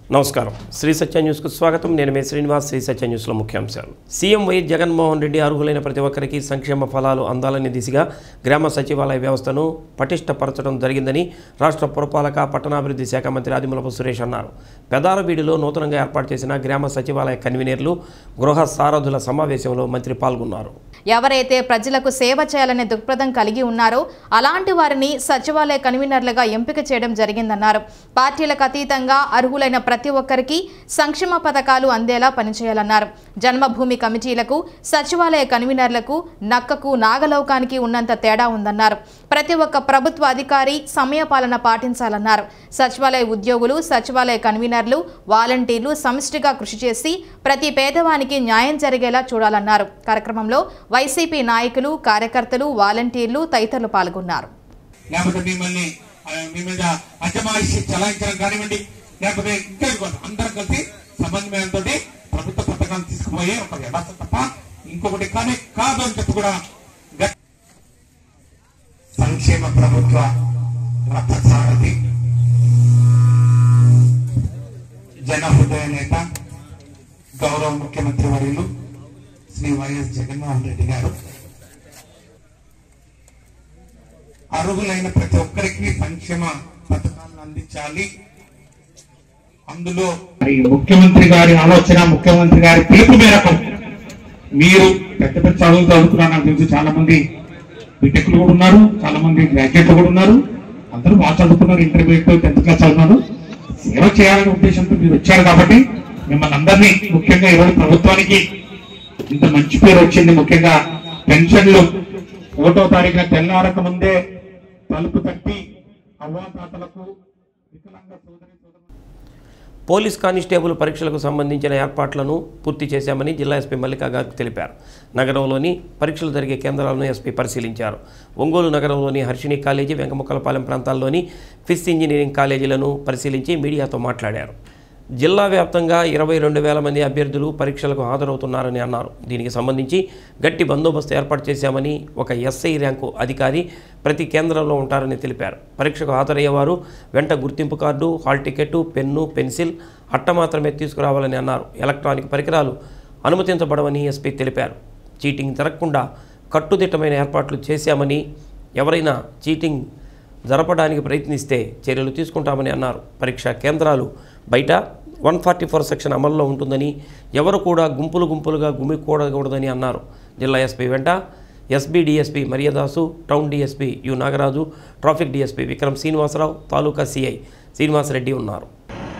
నమస్కారం శ్రీ సత్య న్యూస్కు స్వాగతం నేను మే శ్రీనివాస్ శ్రీ సత్య న్యూస్లో ముఖ్యాంశాలు సీఎం వైఎస్ జగన్మోహన్ రెడ్డి అర్హులైన ప్రతి ఒక్కరికి సంక్షేమ ఫలాలు అందాలని దిశగా గ్రామ సచివాలయ వ్యవస్థను పటిష్టపరచడం జరిగిందని రాష్ట్ర పురపాలక పట్టణాభివృద్ధి శాఖ మంత్రి ఆదిమూలపు సురేష్ అన్నారు పెదారవీడిలో నూతనంగా ఏర్పాటు చేసిన గ్రామ సచివాలయ కన్వీనర్లు గృహ సారథుల సమావేశంలో మంత్రి పాల్గొన్నారు ఎవరైతే ప్రజలకు సేవ చేయాలనే దృక్పథం కలిగి ఉన్నారో అలాంటి వారిని సచివాలయ కన్వీనర్లుగా ఎంపిక చేయడం జరిగిందన్నారు పార్టీలకు అతీతంగా అర్హులైన ప్రతి ఒక్కరికి సంక్షేమ పథకాలు అందేలా పనిచేయాలన్నారు జన్మభూమి కమిటీలకు సచివాలయ కన్వీనర్లకు నక్కకు నాగలోకానికి ఉన్నంత తేడా ఉందన్నారు ప్రతి ఒక్క ప్రభుత్వ అధికారి సమయపాలన పాటించాలన్నారు సచివాలయ ఉద్యోగులు సచివాలయ కన్వీనర్లు వాలంటీర్లు సమిష్టిగా కృషి చేసి ప్రతి పేదవానికి న్యాయం జరిగేలా చూడాలన్నారు కార్యక్రమంలో వైసీపీ నాయకులు కార్యకర్తలు వాలంటీర్లు తదితరులు పాల్గొన్నారు లేకపోతే మిమ్మల్ని ఆ, మీ మీద అజమాయిషి చలాయించడం కానివ్వండి లేకపోతే ఇంకా ఇంకోటి అందరం కలిసి సమన్వయంతో ప్రభుత్వ పథకాలు తీసుకుపోయే ఒక వ్యవస్థ తప్ప ఇంకొకటి కానీ కాదు అని చెప్పి కూడా గట్- సంక్షేమ ప్రభుత్వ రథసారథి జన హృదయ నేత గౌరవ ముఖ్యమంత్రి వర్యులు శ్రీ వైఎస్ జగన్మోహన్ రెడ్డి గారు అర్హులైన ప్రతి ఒక్కరికి సంక్షేమ పథకాలను అందించాలి అందులో మరి ముఖ్యమంత్రి గారి ఆలోచన ముఖ్యమంత్రి గారి పిలుపు మేరకు మీరు పెద్ద పెద్ద చదువులు చదువుతున్నారు నాకు తెలుసు చాలా మంది బీటెక్లు కూడా ఉన్నారు చాలా మంది గ్రాడ్యుయేట్లు కూడా ఉన్నారు అందరూ బాగా చదువుకున్నారు ఇంటర్మీడియట్ టెన్త్ క్లాస్ చదువున్నారు సేవ చేయాలనే ఉద్దేశంతో మీరు వచ్చారు కాబట్టి మిమ్మల్ని అందరినీ ముఖ్యంగా ఈరోజు ప్రభుత్వానికి ఇంత మంచి పేరు వచ్చింది ముఖ్యంగా పెన్షన్లు ఒకటో తారీఖున తెల్లారక ముందే తలుపు తట్టి అవ్వాతాతలకు వికలాంగ సోదరి సోదరు పోలీస్ కానిస్టేబుల్ పరీక్షలకు సంబంధించిన ఏర్పాట్లను పూర్తి చేశామని జిల్లా ఎస్పీ మల్లికా గారు తెలిపారు నగరంలోని పరీక్షలు జరిగే కేంద్రాలను ఎస్పీ పరిశీలించారు ఒంగోలు నగరంలోని హర్షిణి కాలేజీ వెంకముక్కలపాలెం ప్రాంతాల్లోని ఫిస్ ఇంజనీరింగ్ కాలేజీలను పరిశీలించి మీడియాతో మాట్లాడారు జిల్లా వ్యాప్తంగా ఇరవై రెండు వేల మంది అభ్యర్థులు పరీక్షలకు హాజరవుతున్నారని అన్నారు దీనికి సంబంధించి గట్టి బందోబస్తు ఏర్పాటు చేశామని ఒక ఎస్ఐ ర్యాంకు అధికారి ప్రతి కేంద్రంలో ఉంటారని తెలిపారు పరీక్షకు హాజరయ్యేవారు వెంట గుర్తింపు card hall ticket pen pencil అట్ట మాత్రమే తీసుకురావాలని అన్నారు ఎలక్ట్రానిక్ పరికరాలు అనుమతించబడవని ఎస్పీ తెలిపారు చీటింగ్ జరగకుండా కట్టుదిట్టమైన ఏర్పాట్లు చేశామని ఎవరైనా చీటింగ్ జరపడానికి ప్రయత్నిస్తే చర్యలు తీసుకుంటామని అన్నారు పరీక్షా కేంద్రాలు బయట వన్ ఫార్టీ ఫోర్ సెక్షన్ అమల్లో ఉంటుందని ఎవరు కూడా గుంపులు గుంపులుగా గుమికూడకూడదని అన్నారు జిల్లా ఎస్పీ వెంట SB DSP Mariyadasu town DSP U Nagaraju traffic DSP Vikram Srinivasarao తాలూకా సిఐ శ్రీనివాసరెడ్డి ఉన్నారు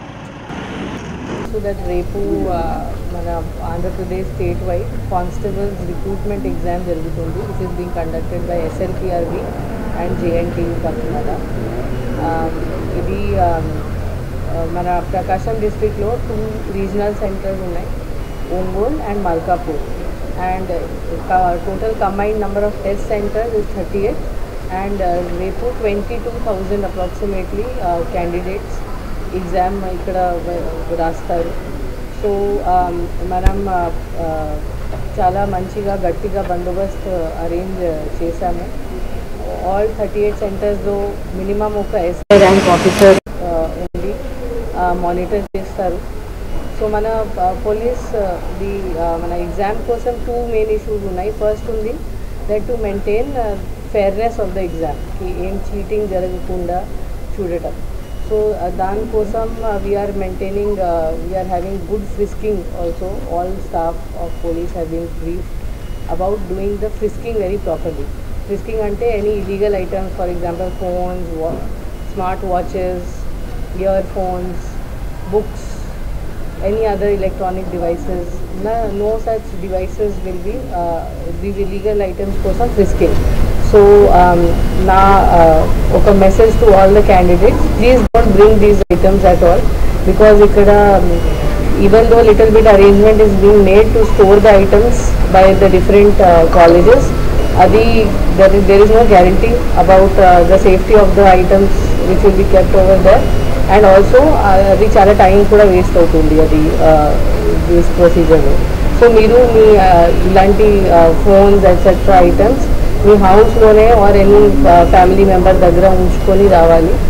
సో దట్ రేపు ఆ, మన Andhra Pradesh state wide constables recruitment exam జరుగుతుంది which is being conducted by SLPRB and JNT Kakinada ఆ, ఇది ఆ, ఆ, మన ప్రకాశం డిస్ట్రిక్ట్లో టూ రీజనల్ సెంటర్స్ ఉన్నాయి Ongole and Malkapur and total combined number of test centres is thirty eight and రేపు twenty two thousand approximately candidates exam ఇక్కడ వ- రాస్తారు సో ఆమ్, మనం ఆ, ఆ, చాలా మంచిగా గట్టిగా బందోబస్తు అరేంజ్ చేశాము ఆల్ థర్టీ ఎయిట్ సెంటర్స్లో మినిమం ఒక ఎస్ఐ ర్యాంక్ ఆఫీసర్ ఉండి మానిటర్ చేస్తారు సో మన పోలీస్ ది మన ఎగ్జామ్ కోసం టూ మెయిన్ ఇష్యూస్ ఉన్నాయి ఫస్ట్ ఉంది that to maintain fairness of the exam కి ఏం చీటింగ్ జరగకుండా చూడటం సో దానికోసం we're maintaining we're having good frisking also all staff of police have been brief about doing the frisking very properly frisking అంటే any illegal items for example phones smart watches ear phones books any other electronic devices. No, no such devices will be uh, these illegal items కోసం frisking. So um, నా uh, ఒక message to all the candidates please don't bring these items at all because ఇక్కడ even though little bit arrangement is being made to store the items by the different colleges అది there is there is no guarantee about the safety of the items which will be kept over there and also అది చాలా time కూడా waste అవుతుంది అది this ప్రొసీజర్లో so మీరు మీ uh, ఇలాంటి ఫోన్స్ ఎట్సెట్రా ఐటమ్స్ మీ హౌస్లోనే ఆర్ ఎనీ ఫ్యామిలీ మెంబర్ దగ్గర ఉంచుకొని రావాలి so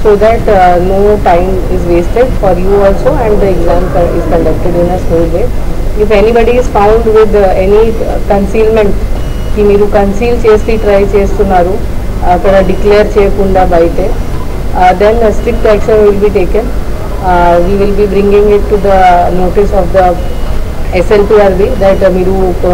so that uh, no time is wasted for you also and the exam co- is conducted in a smooth way. If anybody is found with uh, any uh, concealment, కి మీరు conceal చేసి try చేస్తున్నారు అక్కడ declare చేయకుండా బయటే then strict action will be taken we will be bringing it to the notice of the SLPRB that మీరు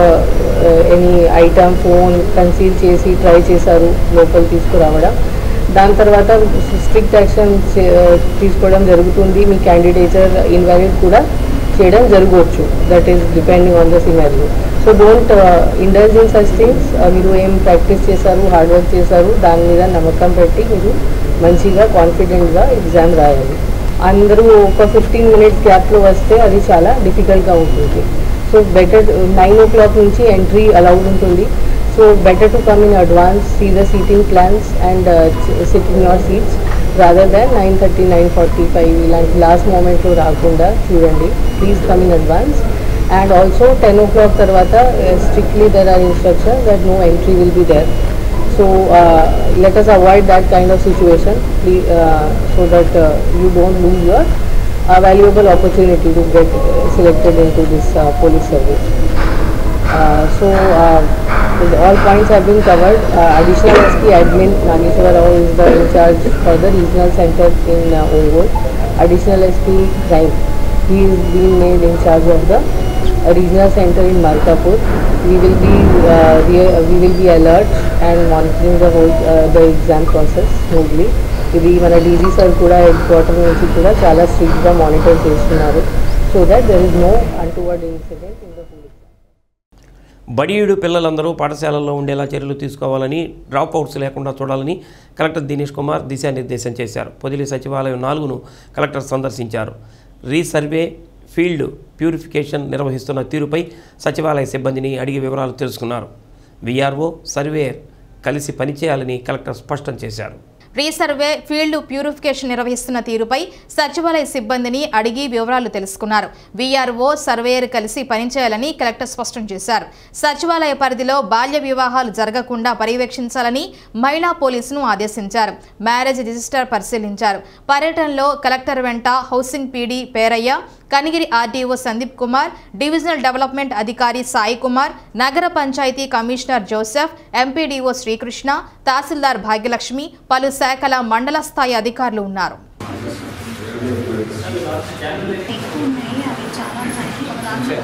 any item phone conceal చేసి try చేశారు లోపల తీసుకురావడం దాని తర్వాత స్ట్రిక్ట్ యాక్షన్ తీసుకోవడం జరుగుతుంది మీ క్యాండిడేచర్ ఇన్వాలిడ్ కూడా చేయడం జరగవచ్చు that is depending on the scenario so don't indulge in such things మీరు ఏం ప్రాక్టీస్ చేశారు హార్డ్ వర్క్ చేశారు దాని మీద నమ్మకం పెట్టి మీరు మంచిగా కాన్ఫిడెంట్గా ఎగ్జామ్ రాయాలి అందరూ ఒక ఫిఫ్టీన్ మినిట్స్ గ్యాప్లో వస్తే అది చాలా డిఫికల్ట్గా ఉంటుంది so better nine o'clock నుంచి ఎంట్రీ అలౌడ్ ఉంటుంది so better to come in advance see the seating plans and sit in your seats rather than nine thirty nine forty five ఇలాంటి last మూమెంట్లో రాకుండా చూడండి please come in advance and also ten o'clock తర్వాత strictly there are instruction that no entry will be there So uh, let us avoid that kind of situation please, uh, so that uh, you don't lose your uh, valuable opportunity to get uh, selected into this uh, police service. Uh, so uh, with all points have been covered. Uh, additional SP admin Nageshwar Rao is the in charge for the regional center in uh, Ongole. Additional SP crime. He is being made in charge of the uh, regional center in Markapur. We will be uh, rea- we will be alert and monitoring the whole uh, the exam process smoothly. ఇది మన DG sir కూడా head quarter నుంచి కూడా చాలా స్ట్రిక్ట్గా monitor చేస్తున్నారు so that there is no untoward incident in the full బడియుడు పిల్లలందరూ పాఠశాలల్లో ఉండేలా చర్యలు తీసుకోవాలని డ్రాప్ అవుట్స్ లేకుండా చూడాలని కలెక్టర్ దినేష్ కుమార్ దిశానిర్దేశం చేశారు పొదిలి సచివాలయం నాలుగును కలెక్టర్ సందర్శించారు రీసర్వే ఫీల్డ్ ప్యూరిఫికేషన్ నిర్వహిస్తున్న తీరుపై సచివాలయ సిబ్బందిని అడిగి వివరాలు తెలుసుకున్నారు విఆర్ఓ సర్వేయర్ కలిసి పనిచేయాలని కలెక్టర్ స్పష్టం చేశారు రీసర్వే ఫీల్డ్ ప్యూరిఫికేషన్ నిర్వహిస్తున్న తీరుపై సచివాలయ సిబ్బందిని అడిగి వివరాలు తెలుసుకున్నారు వీఆర్ఓ సర్వేయర్ కలిసి పనిచేయాలని కలెక్టర్ స్పష్టం చేశారు సచివాలయ పరిధిలో బాల్య వివాహాలు జరగకుండా పర్యవేక్షించాలని మహిళా పోలీసును ఆదేశించారు మ్యారేజ్ రిజిస్టర్ పరిశీలించారు పర్యటనలో కలెక్టర్ వెంట housing PD Perayya Kanigiri RDO Sandeep Kumar divisional development అధికారి సాయి కుమార్ నగర panchayat commissioner Joseph MPDO Srikrishna tahsildar Bhagyalakshmi పలు శాఖల మండల స్థాయి అధికారులు ఉన్నారు ఎక్కువ ఉన్నాయి అవి చాలా ఉన్నాయి ఒక దాంట్లో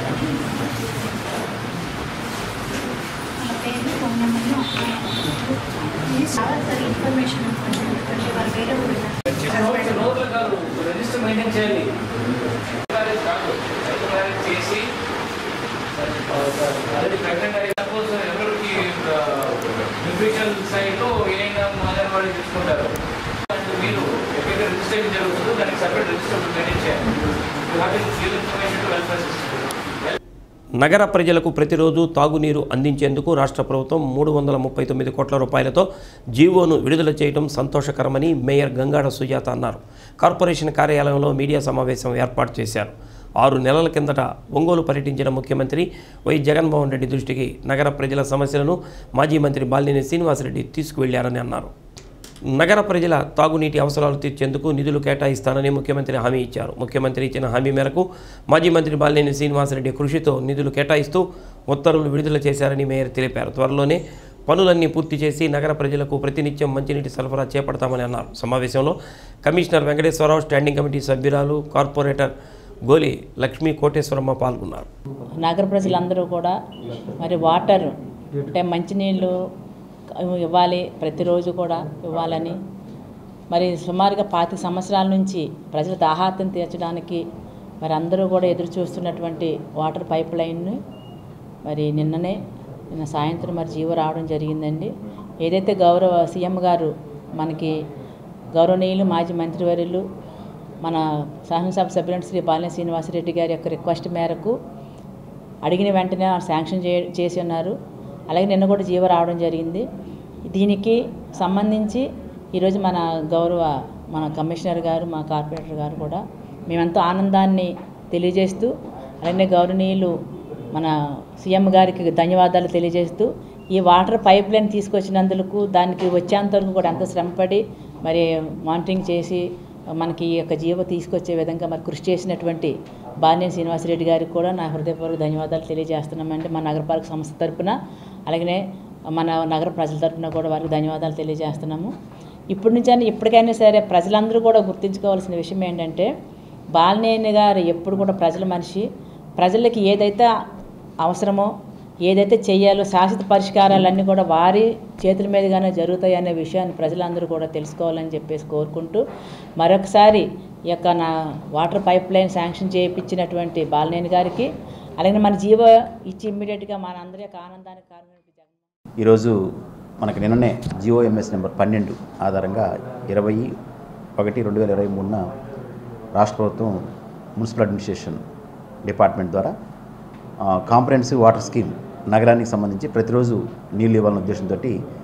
వాళ్ళ పేర్లు ఫోన్ నెంబర్లు ఇది చాలా సరి ఇన్ఫర్మేషన్ ఉంటుంది ఎందుకంటే వాళ్ళు వేరే ఊరు రిజిస్టర్ మెయింటైన్ చేయాలి మ్యారేజ్ కాదు రైతు మ్యారేజ్ చేసి అది ప్రెగ్నెంట్ అయితే సపోజ్ ఎవరికి న్యూట్రిషన్ సైడ్ ఏమైనా అంగన్వాడీ తీసుకుంటారు అండ్ మీరు ఎక్కడైతే రిజిస్ట్రేషన్ జరుగుతుందో దానికి సపరేట్ రిజిస్టర్ మెయింటైన్ చేయాలి you have give information to welfare system నగర ప్రజలకు ప్రతిరోజు తాగునీరు అందించేందుకు రాష్ట్ర ప్రభుత్వం మూడు వందల ముప్పై తొమ్మిది కోట్ల రూపాయలతో జీవోను విడుదల చేయడం సంతోషకరమని మేయర్ గంగాడ సుజాత అన్నారు కార్పొరేషన్ కార్యాలయంలో మీడియా సమావేశం ఏర్పాటు చేశారు ఆరు నెలల కిందట ఒంగోలు పర్యటించిన ముఖ్యమంత్రి వై జగన్మోహన్ రెడ్డి దృష్టికి నగర ప్రజల సమస్యలను మాజీ మంత్రి బాలినేని శ్రీనివాసరెడ్డి తీసుకువెళ్లారని అన్నారు నగర ప్రజల తాగునీటి అవసరాలు తీర్చేందుకు నిధులు కేటాయిస్తానని ముఖ్యమంత్రి హామీ ఇచ్చారు ముఖ్యమంత్రి ఇచ్చిన హామీ మేరకు మాజీ మంత్రి బాలినేని శ్రీనివాసరెడ్డి కృషితో నిధులు కేటాయిస్తూ ఉత్తర్వులు విడుదల చేశారని మేయర్ తెలిపారు త్వరలోనే పనులన్నీ పూర్తి చేసి నగర ప్రజలకు ప్రతినిత్యం మంచినీటి సరఫరా చేపడతామని అన్నారు సమావేశంలో కమిషనర్ వెంకటేశ్వరరావు స్టాండింగ్ కమిటీ సభ్యురాలు కార్పొరేటర్ గోలి లక్ష్మీ కోటేశ్వరమ్మ పాల్గొన్నారు నగర ప్రజలందరూ కూడా మరి వాటర్ అంటే మంచినీళ్ళు ఇవ్వాలి ప్రతిరోజు కూడా ఇవ్వాలని మరి సుమారుగా పాతి సంవత్సరాల నుంచి ప్రజల దాహార్తం తీర్చడానికి మరి అందరూ కూడా ఎదురు చూస్తున్నటువంటి వాటర్ పైప్ లైన్ని మరి నిన్ననే నిన్న సాయంత్రం మరి జీవో రావడం జరిగిందండి ఏదైతే గౌరవ సీఎం గారు మనకి గౌరవనీయులు మాజీ మంత్రివర్యులు మన శాసనసభ సభ్యులు శ్రీ బాలిన శ్రీనివాసరెడ్డి గారి యొక్క రిక్వెస్ట్ మేరకు అడిగిన వెంటనే శాంక్షన్ చే చేసి ఉన్నారు అలాగే నిన్న కూడా జీవో రావడం జరిగింది దీనికి సంబంధించి ఈరోజు మన గౌరవ మన కమిషనర్ గారు మా కార్పొరేటర్ గారు కూడా మేమెంతో ఆనందాన్ని తెలియజేస్తూ అలాగే గౌరవనీయులు మన సీఎం గారికి ధన్యవాదాలు తెలియజేస్తూ ఈ వాటర్ పైప్ లైన్ తీసుకొచ్చినందుకు దానికి వచ్చేంత వరకు కూడా ఎంత శ్రమపడి మరి మానిటరింగ్ చేసి మనకి ఈ యొక్క జీవ తీసుకొచ్చే విధంగా మరి కృషి చేసినటువంటి బాలినేని శ్రీనివాసరెడ్డి గారికి కూడా నా హృదయపూర్వక ధన్యవాదాలు తెలియజేస్తున్నామండి మా నగరపాలక సంస్థ తరపున అలాగనే మన నగర ప్రజల తరపున కూడా వారికి ధన్యవాదాలు తెలియజేస్తున్నాము ఇప్పటి నుంచి అయినా ఇప్పటికైనా సరే ప్రజలందరూ కూడా గుర్తుంచుకోవాల్సిన విషయం ఏంటంటే బాలినేని గారు ఎప్పుడు కూడా ప్రజల మనిషి ప్రజలకి ఏదైతే అవసరమో ఏదైతే చేయాలో శాశ్వత పరిష్కారాలన్నీ కూడా వారి చేతుల మీదుగానే జరుగుతాయి అనే విషయాన్ని ప్రజలందరూ కూడా తెలుసుకోవాలని చెప్పేసి కోరుకుంటూ మరొకసారి ఈ యొక్క నా వాటర్ పైప్ లైన్ శాంక్షన్ చేయించినటువంటి బాలినేని గారికి అలాగే మన జీవ ఇచ్చి ఇమ్మీడియట్గా మన అందరి యొక్క ఆనందానికి కారణం ఈరోజు మనకి నిన్ననే జిఓఎంఎస్ నెంబర్ పన్నెండు ఆధారంగా ఇరవై ఒకటి రెండు వేల ఇరవై మూడున రాష్ట్ర ప్రభుత్వం మున్సిపల్ అడ్మినిస్ట్రేషన్ డిపార్ట్మెంట్ ద్వారా కాంప్రహెన్సివ్ వాటర్ స్కీమ్ నగరానికి సంబంధించి ప్రతిరోజు నీళ్ళు ఇవ్వాలనే ఉద్దేశంతో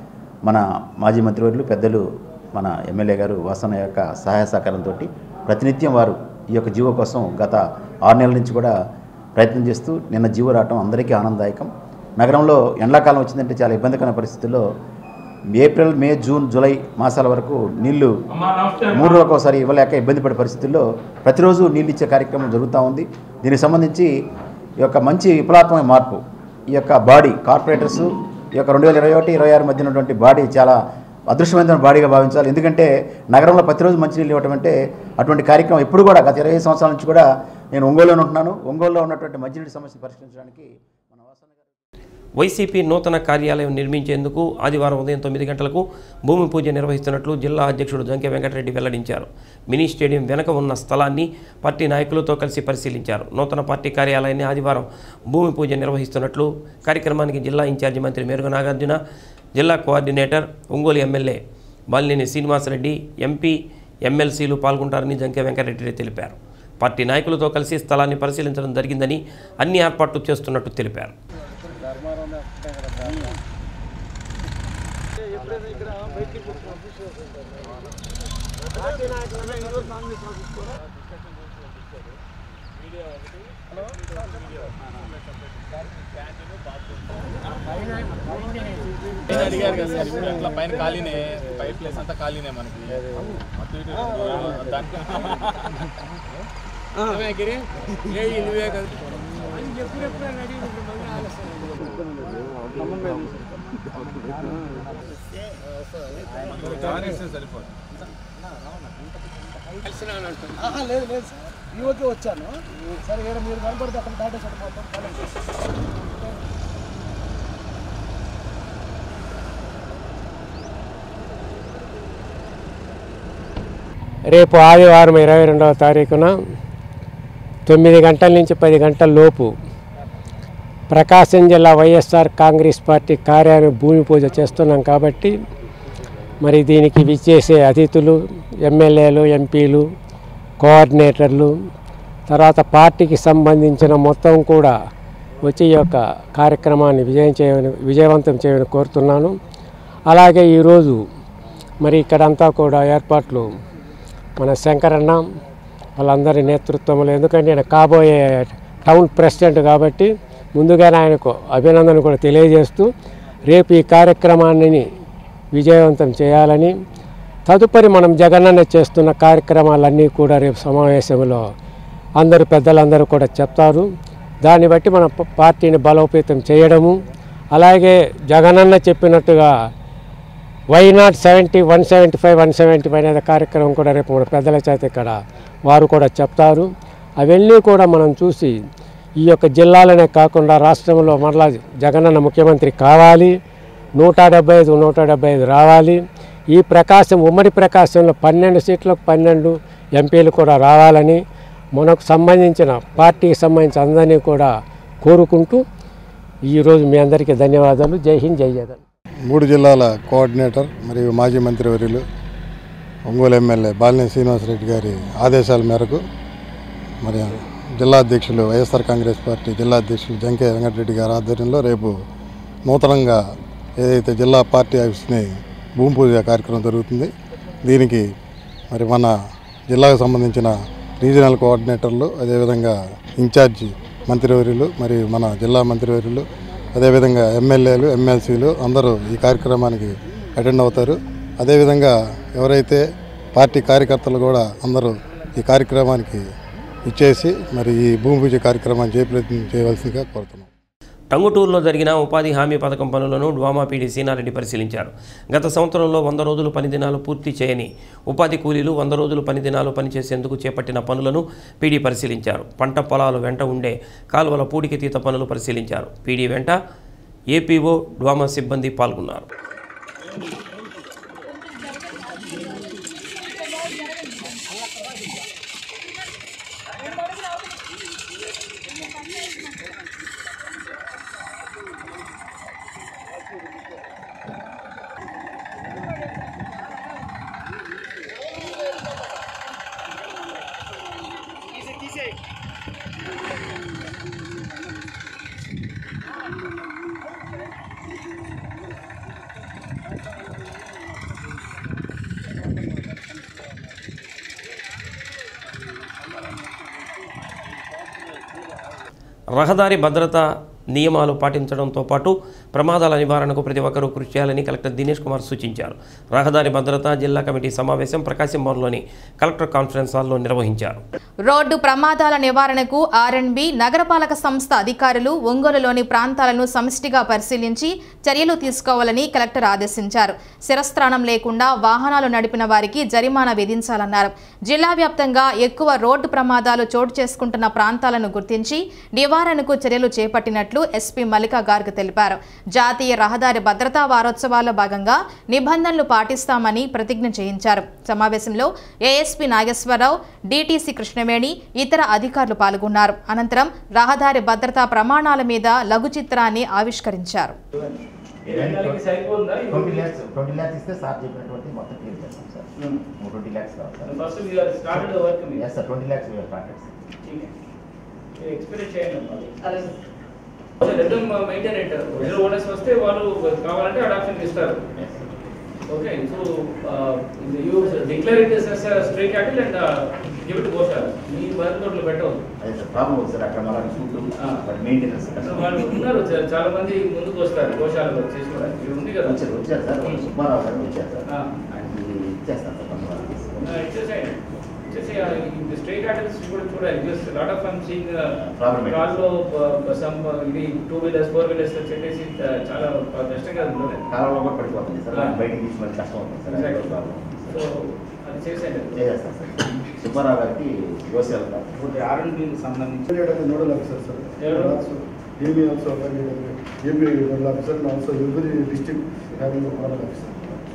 మన మాజీ మంత్రివర్యులు పెద్దలు మన ఎమ్మెల్యే గారు వాసన యొక్క సహాయ సహకారంతో ప్రతినిత్యం వారు ఈ యొక్క జీవో కోసం గత ఆరు నెలల నుంచి కూడా ప్రయత్నం చేస్తూ నిన్న జీవో రావటం అందరికీ ఆనందదాయకం నగరంలో ఎండాకాలం వచ్చిందంటే చాలా ఇబ్బందికరమైన పరిస్థితుల్లో ఏప్రిల్ మే జూన్ జూలై మాసాల వరకు నీళ్లు మూడు రోజులకు ఒకసారి ఇవ్వలేక ఇబ్బంది పడే పరిస్థితుల్లో ప్రతిరోజు నీళ్ళు ఇచ్చే కార్యక్రమం జరుగుతూ ఉంది దీనికి సంబంధించి ఈ యొక్క మంచి విప్లవాత్మక మార్పు ఈ యొక్క బాడీ కార్పొరేటర్స్ ఈ యొక్క రెండు వేల ఇరవై ఒకటి ఇరవై ఆరు మధ్య ఉన్నటువంటి బాడీ చాలా అదృష్టమైన బాడీగా భావించాలి ఎందుకంటే నగరంలో ప్రతిరోజు మంచినీళ్ళు ఇవ్వటం అంటే అటువంటి కార్యక్రమం ఎప్పుడు కూడా గత ఇరవై సంవత్సరాల నుంచి కూడా నేను ఒంగోలులో ఉంటున్నాను ఒంగోలులో ఉన్నటువంటి మంచినీటి సమస్యను పరిష్కరించడానికి మన వాసన వైసీపీ నూతన కార్యాలయం నిర్మించేందుకు ఆదివారం ఉదయం తొమ్మిది గంటలకు భూమి పూజ నిర్వహిస్తున్నట్లు జిల్లా అధ్యక్షుడు జంకే వెంకటరెడ్డి వెల్లడించారు మినీ స్టేడియం వెనక ఉన్న స్థలాన్ని పార్టీ నాయకులతో కలిసి పరిశీలించారు నూతన పార్టీ కార్యాలయాన్ని ఆదివారం భూమి పూజ నిర్వహిస్తున్నట్లు కార్యక్రమానికి జిల్లా ఇన్ఛార్జి మంత్రి మేరుగ నాగార్జున జిల్లా coordinator Ongole MLA Balineni Srinivasareddy MP ఎమ్మెల్సీలు పాల్గొంటారని జంకే వెంకటరెడ్డి తెలిపారు పార్టీ నాయకులతో కలిసి స్థలాన్ని పరిశీలించడం జరిగిందని అన్ని ఏర్పాట్లు చేస్తున్నట్టు తెలిపారు పైన అడిగారు కదా సార్ ఇప్పుడు అట్లా పైన ఖాళీనే పైప్ ప్లేస్ అంతా ఖాళీనే మనకి అటు ఇటు దానికి ఏమే గిరి? ఏ ఈ నువ్వే కదా సరిపోదు లేదు లేదు సార్ ఈవోకి వచ్చాను సరే ఇక్కడ మీరు కనపడితే అక్కడ దాటేసాడు మొత్తం రేపు ఆదివారం ఇరవై రెండవ తారీఖున తొమ్మిది గంటల నుంచి పది గంటల లోపు ప్రకాశం జిల్లా వైఎస్ఆర్ కాంగ్రెస్ పార్టీ కార్యాలయం భూమి పూజ చేస్తున్నాం కాబట్టి మరి దీనికి విచ్చేసే అతిథులు ఎమ్మెల్యేలు ఎంపీలు కోఆర్డినేటర్లు తర్వాత పార్టీకి సంబంధించిన మొత్తం కూడా వచ్చి ఈ యొక్క కార్యక్రమాన్ని విజయం చేయని విజయవంతం చేయని కోరుతున్నాను అలాగే ఈరోజు మరి ఇక్కడంతా కూడా ఏర్పాట్లు మన శంకరన్న వాళ్ళందరి నేతృత్వంలో ఎందుకంటే ఆయన కాబోయే టౌన్ ప్రెసిడెంట్ కాబట్టి ముందుగానే ఆయనకు అభినందన కూడా తెలియజేస్తూ రేపు ఈ కార్యక్రమాన్ని విజయవంతం చేయాలని తదుపరి మనం జగనన్న చేస్తున్న కార్యక్రమాలన్నీ కూడా రేపు సమావేశంలో అందరు పెద్దలందరూ కూడా చెప్తారు దాన్ని బట్టి మన ప- పార్టీని బలోపేతం చేయడము అలాగే జగనన్న చెప్పినట్టుగా why not seventy one seventy five one seventy five అనే కార్యక్రమం కూడా రేపు మన పెద్దల చేత ఇక్కడ వారు కూడా చెప్తారు అవన్నీ కూడా మనం చూసి ఈ యొక్క జిల్లాలనే కాకుండా రాష్ట్రంలో మరలా జగనన్న ముఖ్యమంత్రి కావాలి నూట డెబ్బై ఐదు నూట డెబ్బై ఐదు రావాలి ఈ ప్రకాశం ఉమ్మడి ప్రకాశంలో పన్నెండు సీట్లకు పన్నెండు ఎంపీలు కూడా రావాలని మనకు సంబంధించిన పార్టీకి సంబంధించిన అందరినీ కూడా కోరుకుంటూ ఈరోజు మీ అందరికీ ధన్యవాదాలు జై హింద్ జై జగన్ మూడు జిల్లాల కోఆర్డినేటర్ మరియు మాజీ మంత్రివర్యులు ఒంగోలు ఎమ్మెల్యే బాలినేని శ్రీనివాసరెడ్డి గారి ఆదేశాల మేరకు మరి జిల్లా అధ్యక్షులు వైఎస్ఆర్ కాంగ్రెస్ పార్టీ జిల్లా అధ్యక్షులు జంకే వెంకటరెడ్డి గారి ఆధ్వర్యంలో రేపు నూతనంగా ఏదైతే జిల్లా పార్టీ ఆఫీస్ని భూమి పూజ కార్యక్రమం జరుగుతుంది దీనికి మరి మన జిల్లాకు సంబంధించిన రీజనల్ కోఆర్డినేటర్లు అదేవిధంగా ఇన్ఛార్జి మంత్రివర్యులు మరియు మన జిల్లా మంత్రివర్యులు అదేవిధంగా ఎమ్మెల్యేలు ఎమ్మెల్సీలు అందరూ ఈ కార్యక్రమానికి అటెండ్ అవుతారు అదేవిధంగా ఎవరైతే పార్టీ కార్యకర్తలు కూడా అందరూ ఈ కార్యక్రమానికి ఇచ్చేసి మరి ఈ భూమి పూజ కార్యక్రమాన్ని జయప్రయత్నం చేయవలసిందిగా కోరుతున్నాం టంగుటూరులో జరిగిన ఉపాధి హామీ పథకం పనులను డ్వామా పీడీ సీనారెడ్డి పరిశీలించారు గత సంవత్సరంలో వంద రోజులు పని దినాలు పూర్తి చేయని ఉపాధి కూలీలు వంద రోజులు పని దినాలు పనిచేసేందుకు చేపట్టిన పనులను పీడీ పరిశీలించారు పంట పొలాలు వెంట ఉండే కాలువల పూడికితీత పనులు పరిశీలించారు పీడీ వెంట ఏపీఓ డ్వామా సిబ్బంది పాల్గొన్నారు రహదారి భద్రత నియమాలు పాటించడంతో పాటు ప్రమాదాల నివారణకు ప్రతి ఒక్కరూ కృషి చేయాలని కలెక్టర్ దినేష్ కుమార్ సూచించారు రహదారి భద్రత జిల్లా కమిటీ సమావేశం ప్రకాశం మోర్లోని కలెక్టర్ కాన్ఫరెన్స్ హాల్లో నిర్వహించారు రోడ్డు ప్రమాదాల నివారణకు ఆర్ఎండ్బి నగరపాలక సంస్థ అధికారులు ఒంగోలులోని ప్రాంతాలను సమిష్టిగా పరిశీలించి చర్యలు తీసుకోవాలని కలెక్టర్ ఆదేశించారు శిరస్త్రాణం లేకుండా వాహనాలు నడిపిన వారికి జరిమానా విధించాలన్నారు జిల్లా వ్యాప్తంగా ఎక్కువ రోడ్డు ప్రమాదాలు చోటు చేసుకుంటున్న ప్రాంతాలను గుర్తించి నివారణకు చర్యలు చేపట్టినట్లు ఎస్పీ మల్లికా గార్గ్ తెలిపారు జాతీయ రహదారి భద్రతా వారోత్సవాల్లో భాగంగా నిబంధనలు పాటిస్తామని ప్రతిజ్ఞ చేయించారు సమావేశంలో ఏఎస్పీ నాగేశ్వరరావు డీటీసీ కృష్ణవేణి ఇతర అధికారులు పాల్గొన్నారు అనంతరం రహదారి భద్రతా ప్రమాణాల మీద లఘు చిత్రాన్ని ఆవిష్కరించారు సరిపోతుందా ట్వంటీ ల్యాక్స్ ట్వంటీ ల్యాక్స్ ఇస్తే సార్ చెప్పినటువంటి మొత్తం క్లియర్ చేస్తాం సార్ ట్వంటీ ల్యాక్స్ కావాలి sir first we are started the work yes sir twenty lakhs started sir experience చేయండి రెండు మెయింటైన్ అంటారు జీరో ఓనర్స్ వస్తే వాళ్ళు కావాలంటే అడాప్షన్ ఇస్తారు okay so you declare it as stray cattle and give it goshala మీ బయటలో పెట్టవద్దు అదే సార్ ప్రాబ్లం ఉంది సార్ అక్కడ మళ్ళీ షూట్ బట్ మెయింటెనెన్స్ అసలు వాళ్ళు ఉన్నారు చా- చాలా మంది ముందుకు వస్తారు గోశాలలో చేసుకోవడానికి ఇది ఉంది కదా వచ్చారు వచ్చారు సార్ సుబ్బారావు గారు వచ్చారు సార్ ఆ. అండ్ ఇది ఇచ్చేస్తాను సార్ కొంత ఆ, ఇచ్చేసేయండి ఇచ్చేసి స్ట్రే క్యాటిల్స్ కూడా చూడాలి just lot of I'm seeing Problematic. కార్లో సమ్ ఇది టూ వీలర్స్ ఫోర్ వీలర్స్ చెప్పేసి uh, చాలా కష్టంగా ఉంటుంది కాలంలో కూడా పడిపోతుంది సార్ ఆ. బయటికి తీసి మళ్ళీ కష్టం అవుతుంది సార్ Exactly. అదే ప్రాబ్లం సో అది చేసేయండి చేసేస్తాను సార్ సుబ్బారావు గారికి యోసేల్ గారు ఆర్ఎండ్బి సంబంధించి నోడల్ ఆఫీసర్ సార్ ఎవరు? AB also AB nodal officer also every district having nodal officer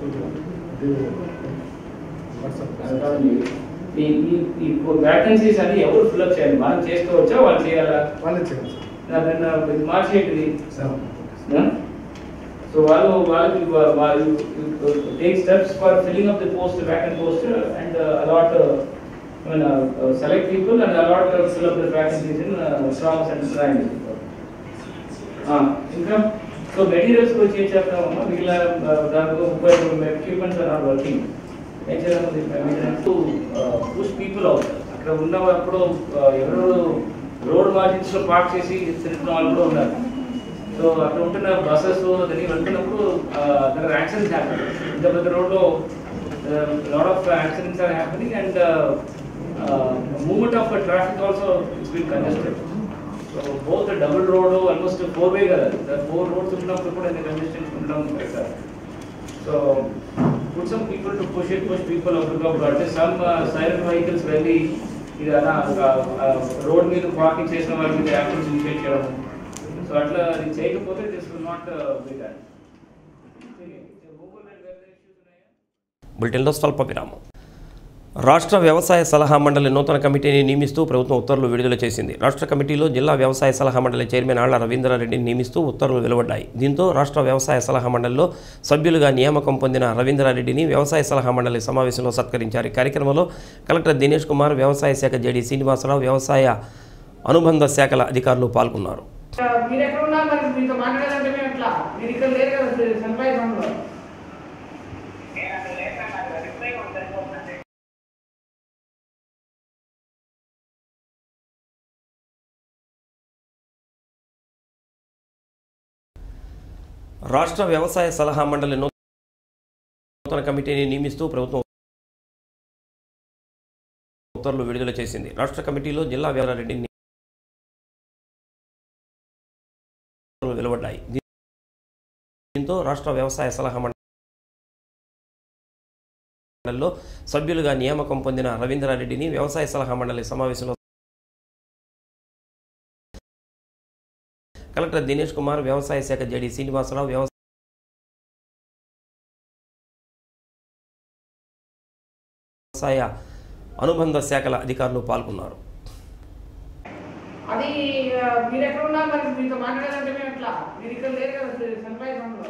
ఈ ఈ వ్యాకెన్సీస్ అని ఎవరు ఫిల్అప్ చేయాలి మనం చేసుకోవచ్చా వాళ్ళు చేయాలా వాళ్ళే చేయాలి దాన్ని మార్చి ఏంటిది సార్ సో వాళ్ళు వాళ్ళకి వా- వాళ్ళు take steps for filling up the post vacant post and allot select people and allot fill up the vacancies in strong centre rank ఇంకా సో మెటీరియల్స్ గురించి ఏం చెప్తామమ్మా మిగిలిన దాంట్లో ముప్పై మూడు ఎక్విప్మెంట్స్ ఆర్ నాట్ వర్కింగ్ ఏం చేద్దాం పుష్ పీపుల్ అవుట్ అక్కడ ఉన్నప్పుడు ఎవరు రోడ్ మార్జిన్స్ లో పార్క్ చేసి తిరుగుతున్న వాళ్ళు కూడా ఉన్నారు సో అక్కడ ఉంటున్న బస్సెస్ దానికి వెళ్తున్నప్పుడు అక్కడ యాక్సిడెంట్స్ హ్యాపీ ఇంత పెద్ద రోడ్లో lot of accidents are happening and movement of traffic also it's been congested so both double road almost four way కదా ఫోర్ రోడ్స్ ఉన్నప్పుడు కూడా ఇంత కంజెస్టెన్స్ ఉండడం correct so put some people to push it, push people out to go, but some uh, silent vehicles వెళ్ళి ఇది అలా road మీద parking చేసిన వాళ్ళ మీద యాక్షన్ ఇనిషియేట్ చేయడం సో అట్లా అది చేయకపోతే this will not be done బులెటిన్లో స్వల్ప విరామం రాష్ట్ర వ్యవసాయ సలహా మండలి నూతన కమిటీని నియమిస్తూ ప్రభుత్వం ఉత్తర్వులు విడుదల చేసింది రాష్ట్ర కమిటీలో జిల్లా వ్యవసాయ సలహా మండలి చైర్మన్ ఆళ్ల రవీంద్రారెడ్డిని నియమిస్తూ ఉత్తర్వులు వెలువడ్డాయి దీంతో రాష్ట్ర వ్యవసాయ సలహా మండలిలో సభ్యులుగా నియామకం పొందిన రవీంద్రారెడ్డిని వ్యవసాయ సలహా మండలి సమావేశంలో సత్కరించారు ఈ కార్యక్రమంలో కలెక్టర్ దినేష్ కుమార్ వ్యవసాయ శాఖ జేడీ శ్రీనివాసరావు వ్యవసాయ అనుబంధ శాఖల అధికారులు పాల్గొన్నారు మీరు ఎక్కడ ఉన్నారు మరి మీతో మాట్లాడాలంటే మేము ఎట్లా మీరు ఇక్కడ లేరు కదా సన్ఫై ఫండ్లో రాష్ట్ర వ్యవసాయ సలహా మండలి నూతన నూతన కమిటీని నియమిస్తూ ప్రభుత్వం ఉత్తర్వులు విడుదల చేసింది రాష్ట్ర కమిటీలో జిల్లా వ్యాపారెడ్డిని వెలువడ్డాయి దీంతో రాష్ట్ర వ్యవసాయ సలహా మండలిలో సభ్యులుగా నియామకం పొందిన రవీంద్రారెడ్డిని వ్యవసాయ సలహా మండలి సమావేశంలో కలెక్టర్ దినేష్ కుమార్ వ్యవసాయ శాఖ జడి శ్రీనివాసరావు వ్యవసాయ అనుబంధ శాఖల అధికారులు పాల్గొన్నారు అది ఆ, మీరు ఎక్కడ ఉన్నా మరి మీతో మాట్లాడాలంటే మేము ఎట్లా మీరు ఇక్కడ లేరు కదా సన్రైజ్ లో